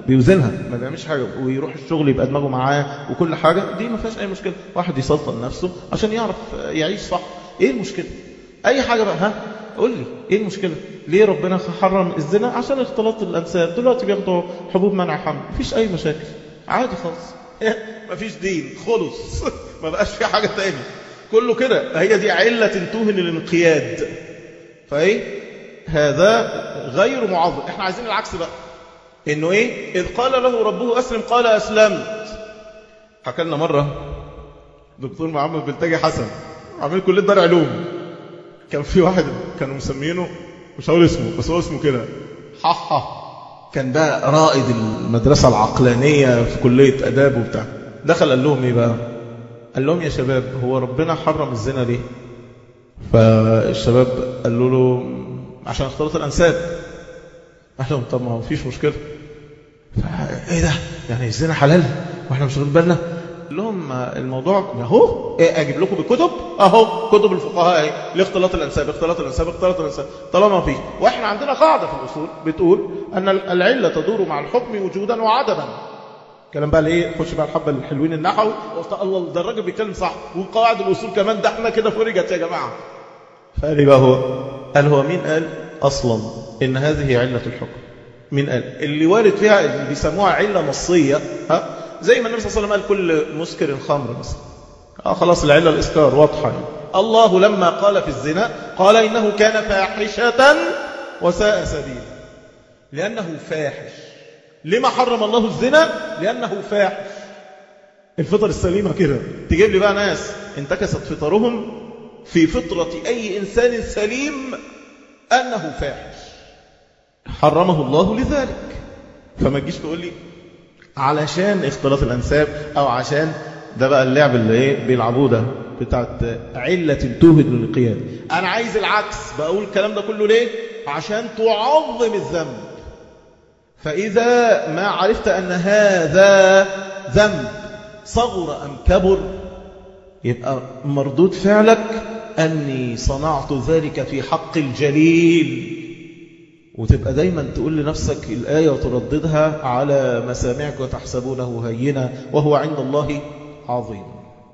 بيوزنها ما بيعملش حاجة ويروح الشغل يبقى دماغه معاه وكل حاجة دي ما فيهاش أي مشكلة واحد يسلطن نفسه عشان يعرف يعيش صح إيه المشكلة أي حاجة بقى ها قول لي إيه المشكلة ليه ربنا حرم الزنا عشان اختلاط الأنساب دلوقتي بياخدوا حبوب منع حمل مفيش أي مشاكل عادي خالص مفيش دين خلص ما بقاش في حاجة تاني كله كده هي دي علة توهن الانقياد فايه هذا غير معظم احنا عايزين العكس بقى انه ايه اذ قال له ربه اسلم قال اسلمت حكى لنا مرة دكتور محمد بلتاجي حسن عامل كلية دار علوم كان في واحد كانوا مسمينه مش هقول اسمه بس هو اسمه كده ححا كان بقى رائد المدرسة العقلانية في كلية أداب وبتاع دخل قال لهم ايه بقى قال لهم يا شباب هو ربنا حرم الزنا ليه فالشباب قالوا له عشان اختلاط الأنساب قال لهم طب ما فيش مشكلة ايه ده يعني الزنا حلال واحنا مش واخدين بالنا قال لهم الموضوع اهو ايه اجيب لكم بالكتب اهو كتب الفقهاء اهي لاختلاط الانساب اختلاط الانساب اختلاط الانساب طالما ما فيش واحنا عندنا قاعده في الاصول بتقول ان العله تدور مع الحكم وجودا وعدما كلام بقى الايه خش بقى الحبه الحلوين النحوي قلت الله ده الراجل بيتكلم صح وقواعد الاصول كمان ده احنا كده فرجت يا جماعه فقال ايه بقى هو قال هو مين قال اصلا ان هذه عله الحكم مين قال اللي وارد فيها اللي بيسموها عله نصيه ها زي ما النبي صلى الله عليه وسلم قال كل مسكر خمر مثلا اه خلاص العله الاسكار واضحه يعني. الله لما قال في الزنا قال انه كان فاحشه وساء سبيلا لانه فاحش لما حرم الله الزنا لأنه فاحش الفطر السليمة كده تجيب لي بقى ناس انتكست فطرهم في فطرة أي إنسان سليم أنه فاحش حرمه الله لذلك فما تجيش تقول لي علشان اختلاط الأنساب أو عشان ده بقى اللعب اللي ايه بيلعبوه ده بتاعت علة توهد للقياد أنا عايز العكس بقول الكلام ده كله ليه عشان تعظم الذنب فإذا ما عرفت أن هذا ذنب صغر أم كبر يبقى مردود فعلك أني صنعت ذلك في حق الجليل وتبقى دايما تقول لنفسك الآية وترددها على مسامعك وتحسبونه هينا وهو عند الله عظيم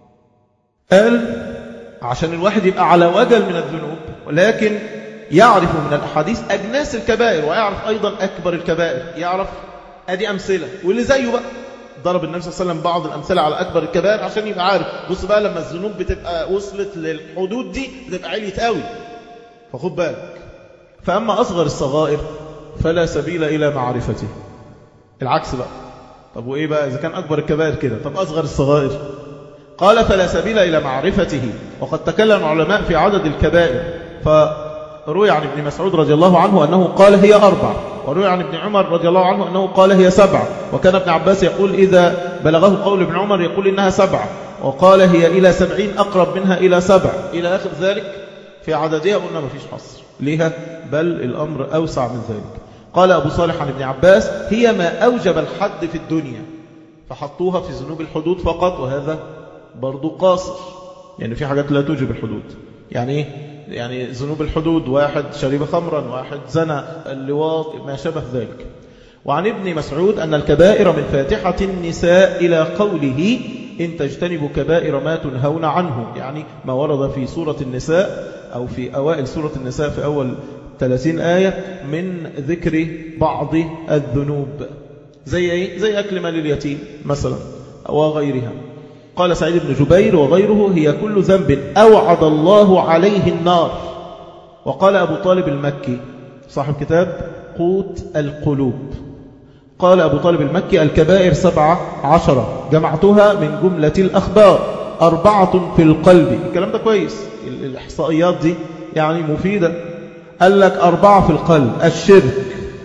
قال عشان الواحد يبقى على وجل من الذنوب ولكن يعرف من الأحاديث أجناس الكبائر ويعرف أيضا أكبر الكبائر يعرف أدي أمثلة واللي زيه بقى ضرب النبي صلى الله عليه وسلم بعض الأمثلة على أكبر الكبائر عشان يبقى عارف بص بقى لما الذنوب بتبقى وصلت للحدود دي بتبقى عليت قوي فخد بالك فأما أصغر الصغائر فلا سبيل إلى معرفته العكس بقى طب وإيه بقى إذا كان أكبر الكبائر كده طب أصغر الصغائر قال فلا سبيل إلى معرفته وقد تكلم العلماء في عدد الكبائر فروي عن ابن مسعود رضي الله عنه أنه قال هي أربع وروي عن ابن عمر رضي الله عنه أنه قال هي سبع وكان ابن عباس يقول إذا بلغه قول ابن عمر يقول إنها سبع وقال هي إلى سبعين أقرب منها إلى سبع إلى آخر ذلك في عددها قلنا ما فيش حصر ليها بل الأمر أوسع من ذلك قال أبو صالح عن ابن عباس هي ما أوجب الحد في الدنيا فحطوها في ذنوب الحدود فقط وهذا برضو قاصر يعني في حاجات لا توجب الحدود يعني ايه يعني ذنوب الحدود واحد شرب خمرا واحد زنى اللواط ما شبه ذلك وعن ابن مسعود أن الكبائر من فاتحة النساء إلى قوله إن تجتنبوا كبائر ما تنهون عنه يعني ما ورد في سورة النساء أو في أوائل سورة النساء في أول 30 آية من ذكر بعض الذنوب زي إيه؟ زي أكل مال اليتيم مثلا وغيرها قال سعيد بن جبير وغيره هي كل ذنب أوعد الله عليه النار وقال أبو طالب المكي صاحب كتاب قوت القلوب قال أبو طالب المكي الكبائر سبعة عشرة جمعتها من جملة الأخبار أربعة في القلب الكلام ده كويس الإحصائيات دي يعني مفيدة قال لك أربعة في القلب الشرك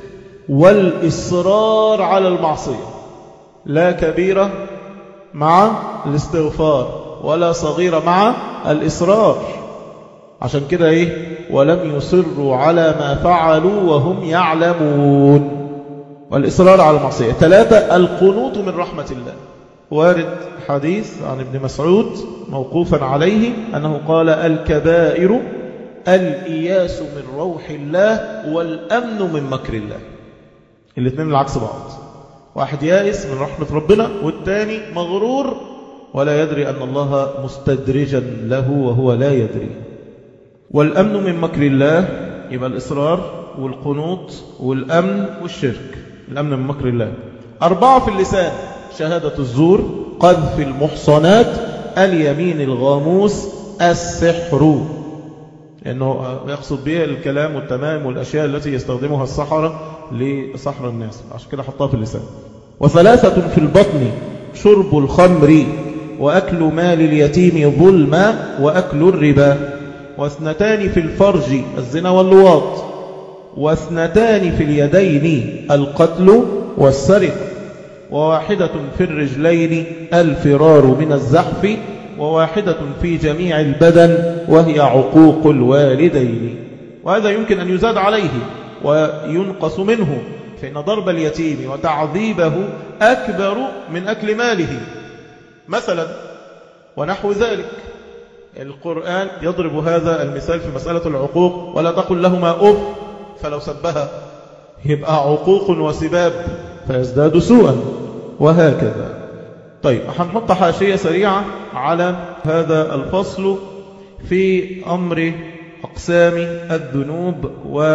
والإصرار على المعصية لا كبيرة مع الاستغفار ولا صغيرة مع الإصرار عشان كده إيه ولم يصروا على ما فعلوا وهم يعلمون والإصرار على المعصية ثلاثة القنوط من رحمة الله وارد حديث عن ابن مسعود موقوفا عليه أنه قال الكبائر الإياس من روح الله والأمن من مكر الله الاثنين العكس بعض واحد يائس من رحمة ربنا والتاني مغرور ولا يدري أن الله مستدرجا له وهو لا يدري والأمن من مكر الله يبقى الإصرار والقنوط والأمن والشرك الأمن من مكر الله أربعة في اللسان شهادة الزور قذف المحصنات اليمين الغاموس السحر لأنه يقصد به الكلام والتمام والأشياء التي يستخدمها السحرة لسحر الناس عشان كده حطها في اللسان وثلاثة في البطن شرب الخمر وأكل مال اليتيم ظلما وأكل الربا واثنتان في الفرج الزنا واللواط واثنتان في اليدين القتل والسرقة وواحدة في الرجلين الفرار من الزحف وواحدة في جميع البدن وهي عقوق الوالدين وهذا يمكن أن يزاد عليه وينقص منه فإن ضرب اليتيم وتعذيبه أكبر من أكل ماله مثلا ونحو ذلك القرآن يضرب هذا المثال في مسألة العقوق ولا تقل لهما أف فلو سبها يبقى عقوق وسباب فيزداد سوءا وهكذا طيب هنحط حاشية سريعة على هذا الفصل في أمر أقسام الذنوب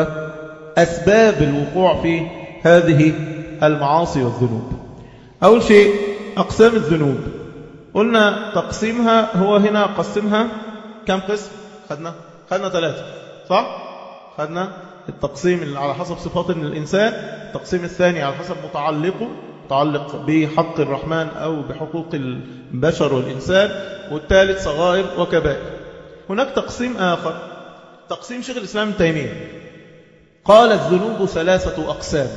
وأسباب الوقوع في هذه المعاصي والذنوب أول شيء أقسام الذنوب قلنا تقسيمها هو هنا قسمها كم قسم خدنا خدنا ثلاثة صح خدنا التقسيم على حسب صفات الإنسان التقسيم الثاني على حسب متعلقه متعلق بحق الرحمن أو بحقوق البشر والإنسان والثالث صغائر وكبائر هناك تقسيم آخر تقسيم شيخ الإسلام تيمية قال الذنوب ثلاثة أقسام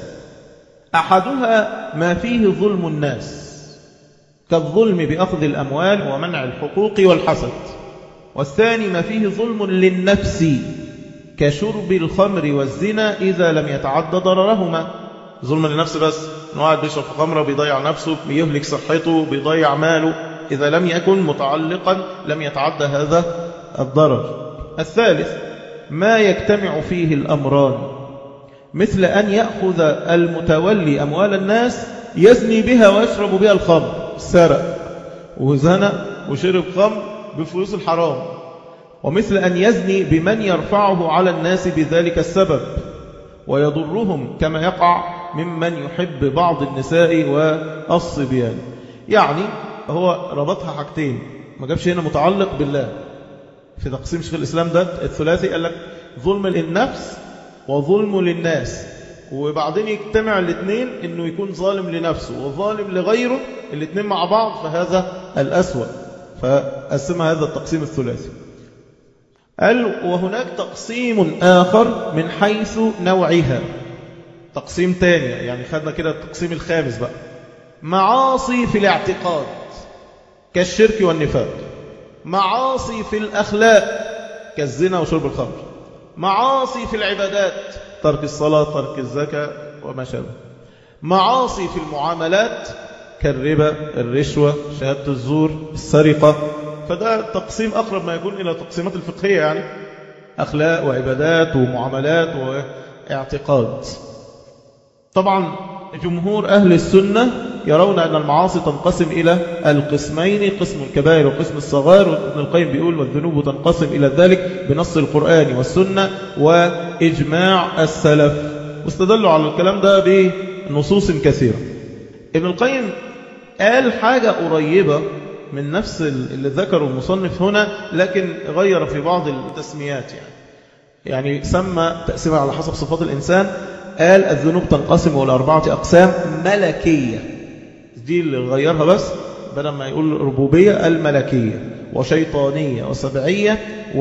أحدها ما فيه ظلم الناس كالظلم بأخذ الأموال ومنع الحقوق والحسد والثاني ما فيه ظلم للنفس كشرب الخمر والزنا إذا لم يتعد ضررهما ظلم للنفس بس واحد بيشرب خمرة بيضيع نفسه بيهلك صحته بيضيع ماله إذا لم يكن متعلقا لم يتعدى هذا الضرر الثالث ما يجتمع فيه الأمران مثل أن يأخذ المتولي أموال الناس يزني بها ويشرب بها الخمر سرق وزنى وشرب خمر بفلوس الحرام ومثل أن يزني بمن يرفعه على الناس بذلك السبب ويضرهم كما يقع ممن يحب بعض النساء والصبيان يعني هو ربطها حاجتين ما جابش هنا متعلق بالله في تقسيم شيخ الإسلام ده الثلاثي قال لك ظلم للنفس وظلم للناس وبعدين يجتمع الاثنين انه يكون ظالم لنفسه وظالم لغيره الاثنين مع بعض فهذا الأسوأ فقسمها هذا التقسيم الثلاثي قال وهناك تقسيم آخر من حيث نوعها تقسيم تاني يعني خدنا كده التقسيم الخامس بقى معاصي في الاعتقاد كالشرك والنفاق معاصي في الأخلاق كالزنا وشرب الخمر معاصي في العبادات ترك الصلاة ترك الزكاة وما شابه معاصي في المعاملات كالربا الرشوة شهادة الزور السرقة فده تقسيم أقرب ما يكون إلى التقسيمات الفقهية يعني أخلاق وعبادات ومعاملات واعتقاد طبعا جمهور أهل السنة يرون أن المعاصي تنقسم إلى القسمين قسم الكبائر وقسم الصغائر وابن القيم بيقول والذنوب تنقسم إلى ذلك بنص القرآن والسنة وإجماع السلف واستدلوا على الكلام ده بنصوص كثيرة ابن القيم قال حاجة قريبة من نفس اللي ذكره المصنف هنا لكن غير في بعض التسميات يعني يعني سمى تقسيمها على حسب صفات الإنسان قال الذنوب تنقسم إلى أربعة أقسام ملكية دي اللي غيرها بس بدل ما يقول ربوبية الملكية وشيطانية وسبعية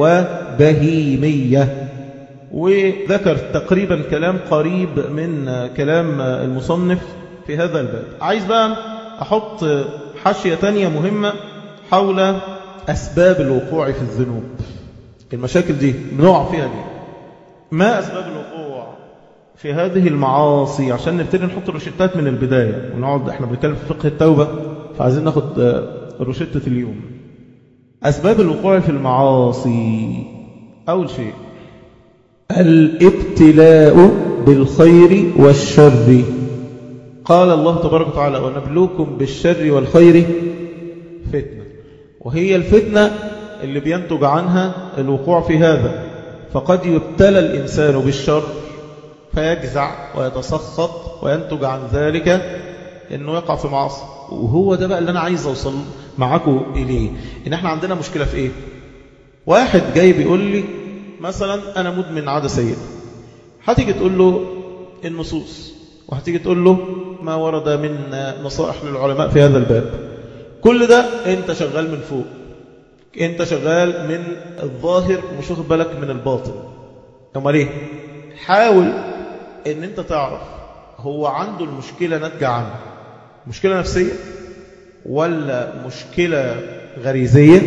وبهيمية وذكر تقريبا كلام قريب من كلام المصنف في هذا الباب عايز بقى أحط حاشية تانية مهمة حول أسباب الوقوع في الذنوب المشاكل دي بنقع فيها دي ما أسباب الوقوع في هذه المعاصي عشان نبتدي نحط روشتات من البداية ونقعد احنا بنتكلم في فقه التوبة فعايزين ناخد روشتة اليوم أسباب الوقوع في المعاصي أول شيء الابتلاء بالخير والشر قال الله تبارك وتعالى ونبلوكم بالشر والخير فتنة وهي الفتنة اللي بينتج عنها الوقوع في هذا فقد يبتلى الإنسان بالشر فيجزع ويتسخط وينتج عن ذلك أنه يقع في معاصي وهو ده بقى اللي أنا عايز أوصل معاكم إليه إن احنا عندنا مشكلة في إيه واحد جاي بيقول لي مثلا أنا مدمن عادة سيئة هتيجي تقول له النصوص وهتيجي تقول له ما ورد من نصائح للعلماء في هذا الباب كل ده انت شغال من فوق انت شغال من الظاهر ومش واخد بالك من الباطن امال ايه حاول ان انت تعرف هو عنده المشكلة ناتجة عنه مشكلة نفسية ولا مشكلة غريزية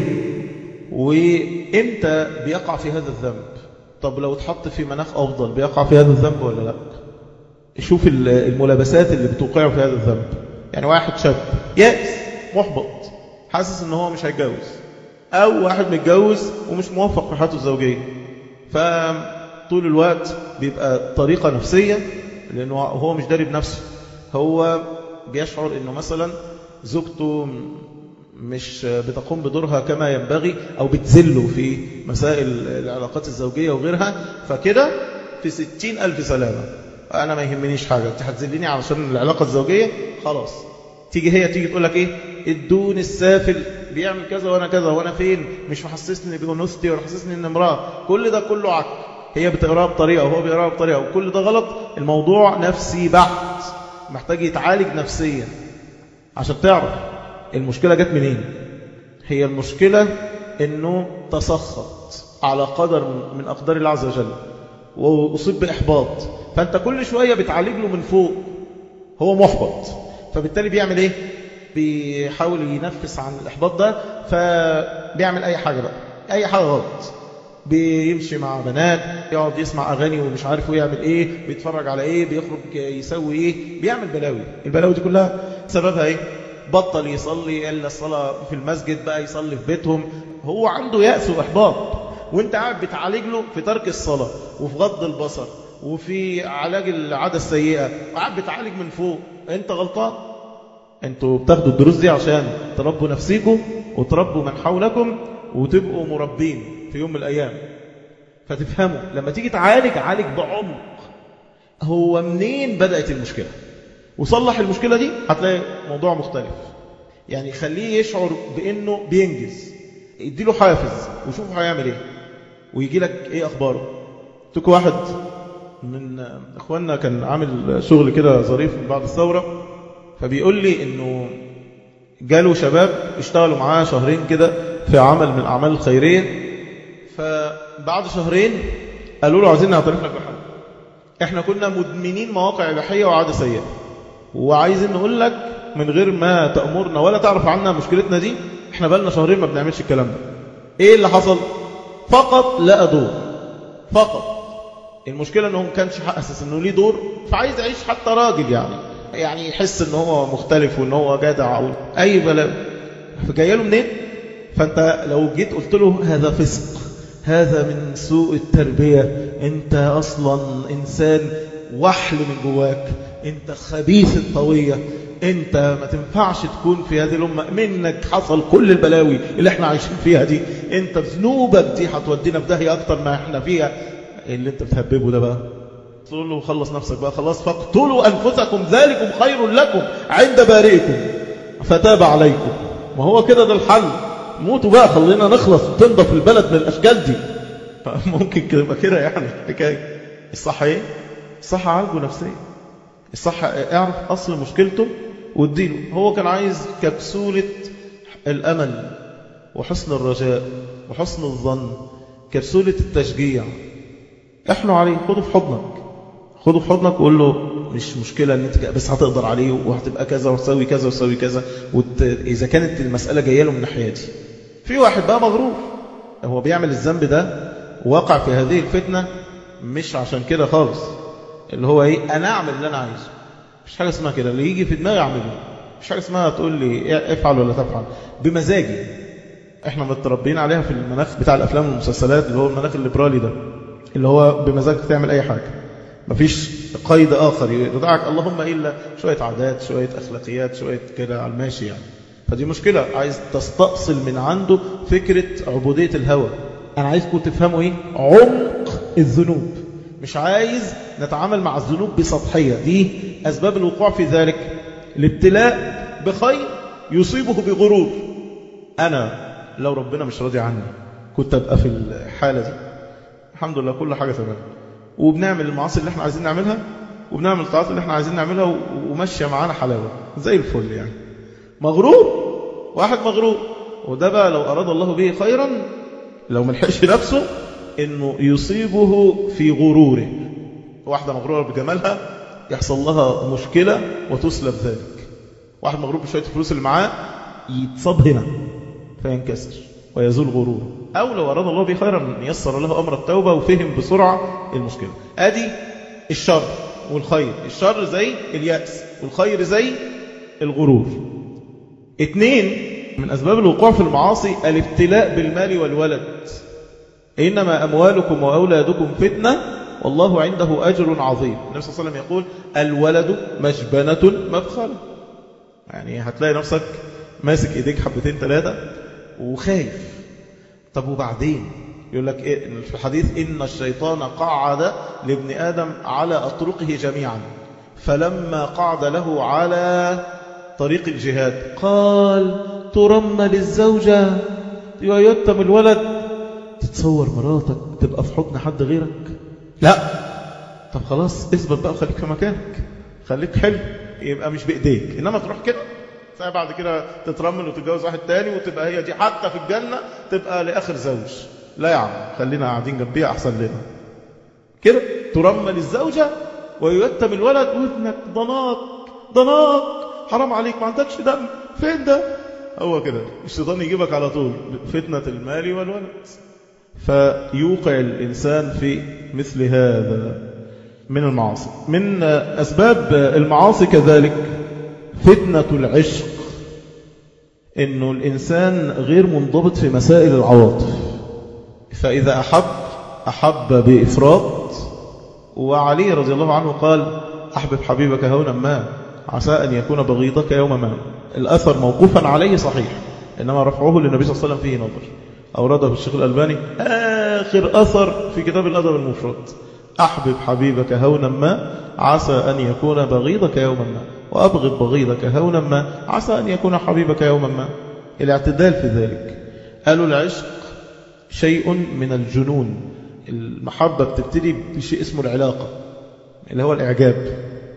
وامتى بيقع في هذا الذنب طب لو اتحط في مناخ أفضل بيقع في هذا الذنب ولا لا شوف الملابسات اللي بتوقعه في هذا الذنب يعني واحد شاب يأس محبط حاسس ان هو مش هيتجوز او واحد متجوز ومش موفق في حياته الزوجية فطول الوقت بيبقى طريقة نفسية لانه هو مش داري بنفسه هو بيشعر انه مثلا زوجته مش بتقوم بدورها كما ينبغي أو بتزله في مسائل العلاقات الزوجية وغيرها فكده في ستين ألف سلامة أنا ما يهمنيش حاجة أنت هتزلني علشان العلاقة الزوجية خلاص تيجي هي تيجي تقول لك إيه الدون السافل بيعمل كذا وأنا كذا وأنا فين مش محسسني بأنوثتي ولا محسسني إن امرأة كل ده كله عك هي بتقراها بطريقة وهو بيقراها بطريقة وكل ده غلط الموضوع نفسي بحت محتاج يتعالج نفسيا عشان تعرف المشكلة جت منين هي المشكلة انه تسخط على قدر من اقدار الله عز وجل واصيب باحباط فانت كل شوية بتعالج له من فوق هو محبط فبالتالي بيعمل ايه بيحاول ينفس عن الاحباط ده فبيعمل اي حاجة بقى اي حاجة غلط بيمشي مع بنات يقعد يسمع أغاني ومش عارف يعمل إيه بيتفرج على إيه بيخرج يسوي إيه بيعمل بلاوي البلاوي دي كلها سببها إيه بطل يصلي إلا الصلاة في المسجد بقى يصلي في بيتهم هو عنده يأس وإحباط وانت قاعد بتعالج له في ترك الصلاة وفي غض البصر وفي علاج العادة السيئة وقاعد بتعالج من فوق انت غلطان انتوا بتاخدوا الدروس دي عشان تربوا نفسيكم وتربوا من حولكم وتبقوا مربين في يوم من الأيام فتفهموا لما تيجي تعالج عالج بعمق هو منين بدأت المشكلة وصلح المشكلة دي هتلاقي موضوع مختلف يعني خليه يشعر بأنه بينجز اديله حافز وشوفوا هيعمل ايه ويجي لك ايه اخباره تك واحد من اخواننا كان عامل شغل كده ظريف بعد الثورة فبيقول لي انه جاله شباب اشتغلوا معاه شهرين كده في عمل من الاعمال الخيرية فبعد شهرين قالوا له عايزين نعترف لك بحاجة احنا كنا مدمنين مواقع اباحيه وعادة سيئة وعايزين نقول لك من غير ما تأمرنا ولا تعرف عنا مشكلتنا دي احنا بقالنا شهرين ما بنعملش الكلام ده ايه اللي حصل فقط لقى دور فقط المشكلة انه ما كانش حاسس انه ليه دور فعايز يعيش حتى راجل يعني يعني يحس ان هو مختلف وان هو جدع او اي بلاوي فجاي له منين فانت لو جيت قلت له هذا فسق هذا من سوء التربية انت اصلا انسان وحل من جواك انت خبيث الطوية انت ما تنفعش تكون في هذه الأمة منك حصل كل البلاوي اللي احنا عايشين فيها دي انت ذنوبك دي هتودينا في داهية اكتر ما احنا فيها اللي انت بتهببه ده بقى تقول له خلص نفسك بقى خلاص فاقتلوا أنفسكم ذلكم خير لكم عند بارئكم فتاب عليكم ما هو كده ده الحل موتوا بقى خلينا نخلص وتنضف البلد من الأشكال دي ممكن يبقى كده يعني حكاية الصح ايه الصح عالجه نفسيا الصح اعرف أصل مشكلته واديله هو كان عايز كبسولة الأمل وحسن الرجاء وحسن الظن كبسولة التشجيع احنوا عليه خده في حضنك خده في حضنك وقول له مش مشكلة ان انت بس هتقدر عليه وهتبقى كذا وتسوي كذا وتسوي كذا وت... اذا كانت المسألة جاية له من ناحيتي في واحد بقى مغرور هو بيعمل الذنب ده واقع في هذه الفتنة مش عشان كده خالص اللي هو ايه انا اعمل اللي انا عايزه مش حاجة اسمها كده اللي يجي في دماغي اعمله مش حاجة اسمها تقول لي افعل ولا تفعل بمزاجي احنا متربيين عليها في المناخ بتاع الافلام والمسلسلات اللي هو المناخ الليبرالي ده اللي هو بمزاجك تعمل اي حاجة مفيش قيد آخر يرضعك اللهم إلا شوية عادات شوية أخلاقيات شوية كده على الماشي يعني فدي مشكلة عايز تستأصل من عنده فكرة عبودية الهوى أنا عايزكم تفهموا إيه عمق الذنوب مش عايز نتعامل مع الذنوب بسطحية دي أسباب الوقوع في ذلك الابتلاء بخير يصيبه بغرور أنا لو ربنا مش راضي عني كنت أبقى في الحالة دي الحمد لله كل حاجة تمام وبنعمل المعاصي اللي احنا عايزين نعملها وبنعمل الطاعات اللي احنا عايزين نعملها وماشية معانا حلاوة زي الفل يعني مغرور واحد مغرور وده بقى لو أراد الله به خيرا لو ملحقش نفسه انه يصيبه في غروره واحدة مغرورة بجمالها يحصل لها مشكلة وتسلب ذلك واحد مغرور بشوية الفلوس اللي معاه يتصاب هنا فينكسر ويزول غروره أو لو أراد الله به خيرا يسر له أمر التوبة وفهم بسرعة المشكلة أدي الشر والخير الشر زي اليأس والخير زي الغرور اثنين من أسباب الوقوع في المعاصي الابتلاء بالمال والولد إنما أموالكم وأولادكم فتنة والله عنده أجر عظيم النبي صلى الله عليه وسلم يقول الولد مجبنة مبخلة يعني هتلاقي نفسك ماسك إيديك حبتين ثلاثة وخايف طب وبعدين يقول لك إيه في الحديث إن الشيطان قعد لابن آدم على أطرقه جميعا فلما قعد له على طريق الجهاد قال ترمل الزوجة ويتم الولد تتصور مراتك تبقى في حضن حد غيرك لا طب خلاص اثبت بقى وخليك في مكانك خليك حلو يبقى مش بإيديك إنما تروح كده ساعة بعد كده تترمل وتتجوز واحد تاني وتبقى هي دي حتى في الجنة تبقى لآخر زوج لا يا عم خلينا قاعدين جنبيها أحسن لنا كده ترمل الزوجة ويتم الولد وابنك ضناك ضناك حرام عليك ما عندكش دم فين ده هو كده الشيطان يجيبك على طول فتنة المال والولد فيوقع الإنسان في مثل هذا من المعاصي من أسباب المعاصي كذلك فتنة العشق إنه الإنسان غير منضبط في مسائل العواطف فإذا أحب أحب بإفراط وعلي رضي الله عنه قال أحبب حبيبك هونا ما عسى أن يكون بغيضك يوم ما الأثر موقوفا عليه صحيح إنما رفعه للنبي صلى الله عليه وسلم فيه نظر أورده الشيخ الألباني آخر أثر في كتاب الأدب المفرد أحبب حبيبك هونا ما عسى أن يكون بغيضك يوما ما وأبغض بغيضك هونا ما عسى أن يكون حبيبك يوما ما الاعتدال في ذلك قالوا العشق شيء من الجنون المحبة بتبتدي بشيء اسمه العلاقة اللي هو الإعجاب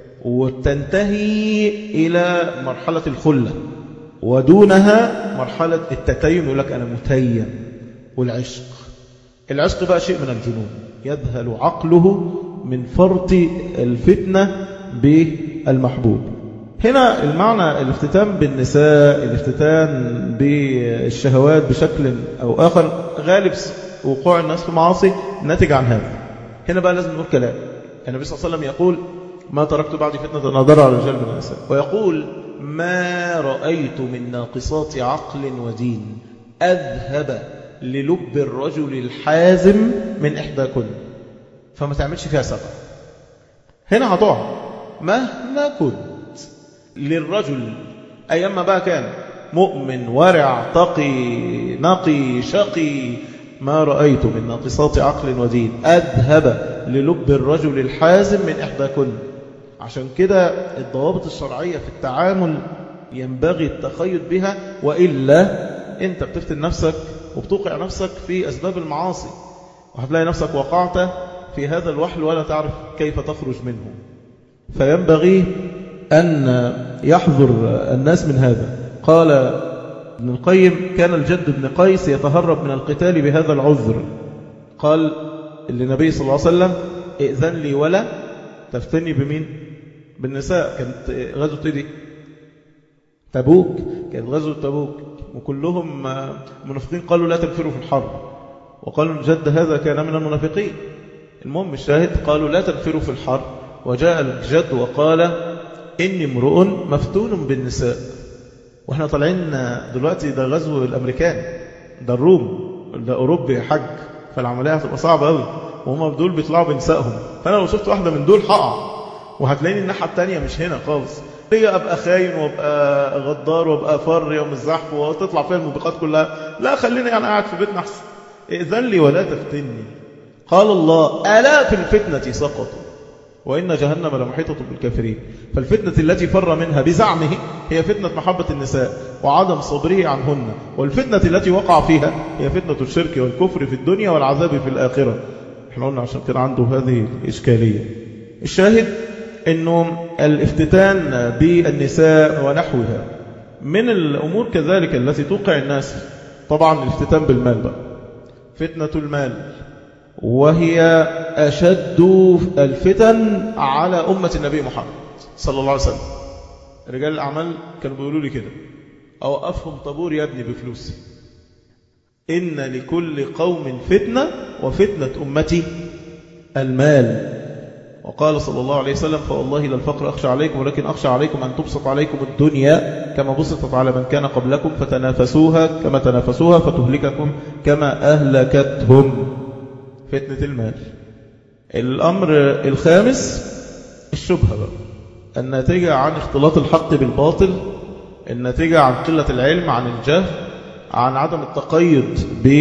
وتنتهي إلى مرحلة الخلة ودونها مرحلة التتيم يقول لك أنا متيم والعشق العشق بقى شيء من الجنون يذهل عقله من فرط الفتنة بالمحبوب هنا المعنى الافتتان بالنساء الافتتان بالشهوات بشكل أو آخر غالب وقوع الناس في معاصي ناتج عن هذا هنا بقى لازم نقول كلام النبي صلى الله عليه وسلم يقول ما تركت بعد فتنة نظر على الرجال من النساء ويقول ما رأيت من ناقصات عقل ودين أذهب للب الرجل الحازم من إحداكن فما تعملش فيها سبع هنا هتقع مهما كنت للرجل أيما بقى كان مؤمن ورع تقي نقي شقي ما رأيت من ناقصات عقل ودين أذهب للب الرجل الحازم من إحداكن عشان كده الضوابط الشرعية في التعامل ينبغي التخيط بها وإلا أنت بتفتن نفسك وبتوقع نفسك في أسباب المعاصي وهتلاقي نفسك وقعت في هذا الوحل ولا تعرف كيف تخرج منه فينبغي أن يحذر الناس من هذا قال ابن القيم كان الجد بن قيس يتهرب من القتال بهذا العذر قال للنبي صلى الله عليه وسلم ائذن لي ولا تفتني بمين بالنساء كانت غزوة ايه دي تبوك كانت غزوة تبوك وكلهم منافقين قالوا لا تنفروا في الحرب وقالوا الجد هذا كان من المنافقين المهم الشاهد قالوا لا تنفروا في الحرب وجاء الجد وقال إني امرؤ مفتون بالنساء واحنا طالعين دلوقتي ده غزو الأمريكان ده الروم ده أوروبي حج فالعملية هتبقى صعبة قوي وهم دول بيطلعوا بنسائهم فأنا لو شفت واحدة من دول هقع وهتلاقيني الناحية التانية مش هنا خالص ليه أبقى خاين وأبقى غدار وأبقى فر يوم الزحف وتطلع فيها الموبقات كلها لا خليني أنا قاعد في بيتنا أحسن ائذن لي ولا تفتني قال الله ألا في الفتنة سقطوا وإن جهنم لمحيطة بالكافرين فالفتنة التي فر منها بزعمه هي فتنة محبة النساء وعدم صبره عنهن والفتنة التي وقع فيها هي فتنة الشرك والكفر في الدنيا والعذاب في الآخرة احنا قلنا عشان كان عنده هذه الإشكالية الشاهد أنه الافتتان بالنساء ونحوها من الأمور كذلك التي توقع الناس طبعا الافتتان بالمال بقى فتنة المال وهي أشد الفتن على أمة النبي محمد صلى الله عليه وسلم رجال الأعمال كانوا بيقولوا لي كده أوقفهم طابور يا ابني بفلوسي إن لكل قوم فتنة وفتنة أمتي المال وقال صلى الله عليه وسلم فوالله لا الفقر أخشى عليكم ولكن أخشى عليكم أن تبسط عليكم الدنيا كما بسطت على من كان قبلكم فتنافسوها كما تنافسوها فتهلككم كما أهلكتهم فتنة المال الأمر الخامس الشبهة بقى الناتجة عن اختلاط الحق بالباطل الناتجة عن قلة العلم عن الجهل عن عدم التقيد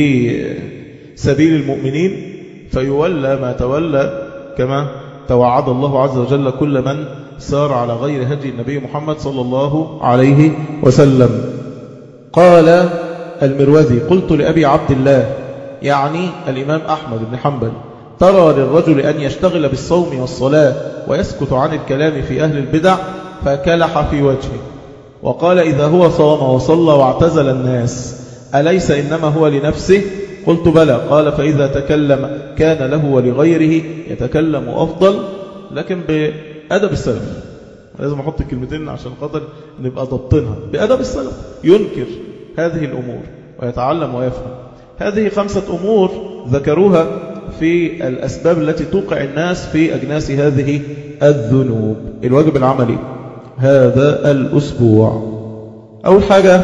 بسبيل المؤمنين فيولى ما تولى كما توعد الله عز وجل كل من سار على غير هدي النبي محمد صلى الله عليه وسلم قال المروذي قلت لأبي عبد الله يعني الإمام أحمد بن حنبل ترى للرجل أن يشتغل بالصوم والصلاة ويسكت عن الكلام في أهل البدع فكلح في وجهه وقال إذا هو صام وصلى واعتزل الناس أليس إنما هو لنفسه قلت بلى قال فإذا تكلم كان له ولغيره يتكلم أفضل لكن بأدب السلف لازم أحط الكلمتين عشان خاطر نبقى ضبطنها بأدب السلف ينكر هذه الأمور ويتعلم ويفهم هذه خمسة أمور ذكروها في الأسباب التي توقع الناس في أجناس هذه الذنوب الواجب العملي هذا الأسبوع أول حاجة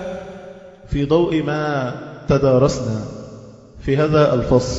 في ضوء ما تدارسنا في هذا الفصل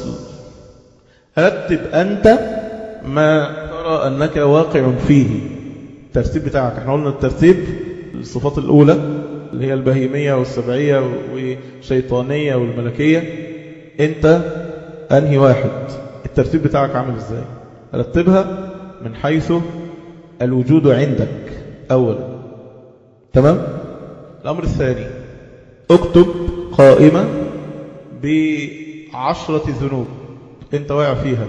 رتب أنت ما ترى أنك واقع فيه الترتيب بتاعك احنا قلنا الترتيب الصفات الأولى اللي هي البهيمية والسبعية والشيطانية والملكية انت أنهي واحد الترتيب بتاعك عامل ازاي رتبها من حيث الوجود عندك أولا تمام الأمر الثاني اكتب قائمة بعشرة ذنوب انت واقع فيها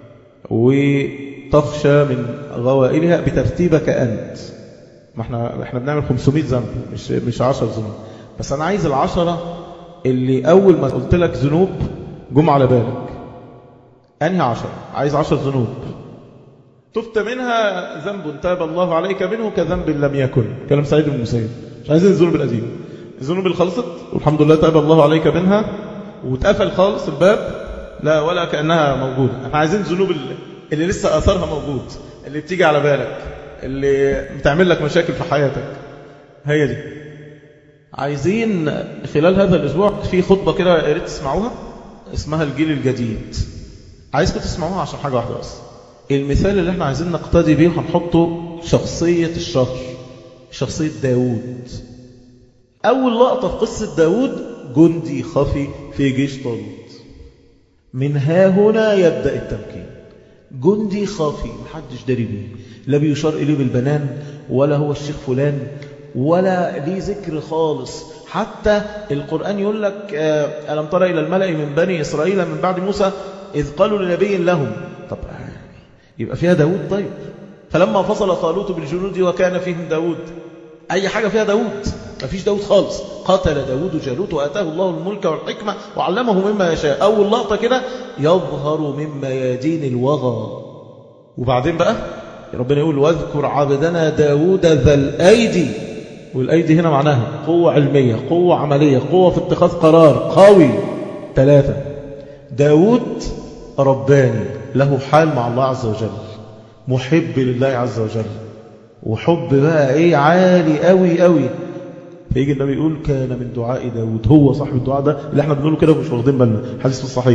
وتخشى من غوائلها بترتيبك أنت ما احنا احنا بنعمل 500 ذنب مش مش 10 ذنوب بس انا عايز العشرة اللي اول ما قلت لك ذنوب جم على بالك انهي عشرة عايز 10 ذنوب تفت منها ذنب تاب الله عليك منه كذنب لم يكن كلام سعيد بن المسيب مش عايزين الذنوب القديمه الذنوب اللي خلصت والحمد لله تاب الله عليك منها واتقفل خالص الباب لا ولا كأنها موجودة احنا عايزين الذنوب اللي, اللي لسه أثرها موجود اللي بتيجي على بالك اللي بتعمل لك مشاكل في حياتك هي دي عايزين خلال هذا الأسبوع في خطبة كده يا ريت تسمعوها اسمها الجيل الجديد عايزكم تسمعوها عشان حاجة واحدة بس المثال اللي احنا عايزين نقتدي بيه هنحطه شخصية الشهر شخصية داود أول لقطة في قصة داود جندي خفي في جيش طالوت من ها هنا يبدأ التمكين جندي خافي محدش داري بيه لا بيشار إليه بالبنان ولا هو الشيخ فلان ولا ليه ذكر خالص حتى القرآن يقول لك آه ألم ترى إلى الملأ من بني إسرائيل من بعد موسى إذ قالوا لنبي لهم طب يبقى فيها داود طيب فلما فصل طالوت بالجنود وكان فيهم داود أي حاجة فيها داود ما فيش داود خالص قتل داود جالوت وأتاه الله الملك والحكمة وعلمه مما يشاء أول لقطة كده يظهر من ميادين الوغى وبعدين بقى ربنا يقول واذكر عبدنا داود ذا الأيدي والأيدي هنا معناها قوة علمية قوة عملية قوة في اتخاذ قرار قوي ثلاثة داود رباني له حال مع الله عز وجل محب لله عز وجل وحب بقى ايه عالي قوي قوي فيجي النبي يقول كان من دعاء داود هو صاحب الدعاء ده اللي احنا بنقوله كده ومش واخدين بالنا حديث في الصحيح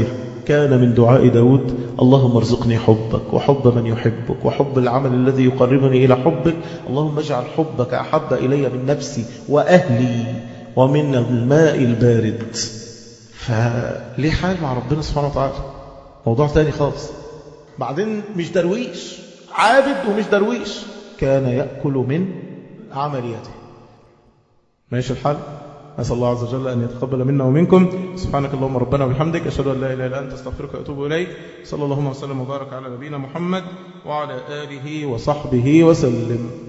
كان من دعاء داود اللهم ارزقني حبك وحب من يحبك وحب العمل الذي يقربني إلى حبك اللهم اجعل حبك أحب إلي من نفسي وأهلي ومن الماء البارد فليه حال مع ربنا سبحانه وتعالى موضوع ثاني خالص بعدين مش درويش عابد ومش درويش كان يأكل من عمليته ماشي الحال أسأل الله عز وجل أن يتقبل منا ومنكم سبحانك اللهم ربنا وبحمدك أشهد أن لا إله إلا أنت استغفرك وأتوب إليك صلى الله وسلم وبارك على نبينا محمد وعلى آله وصحبه وسلم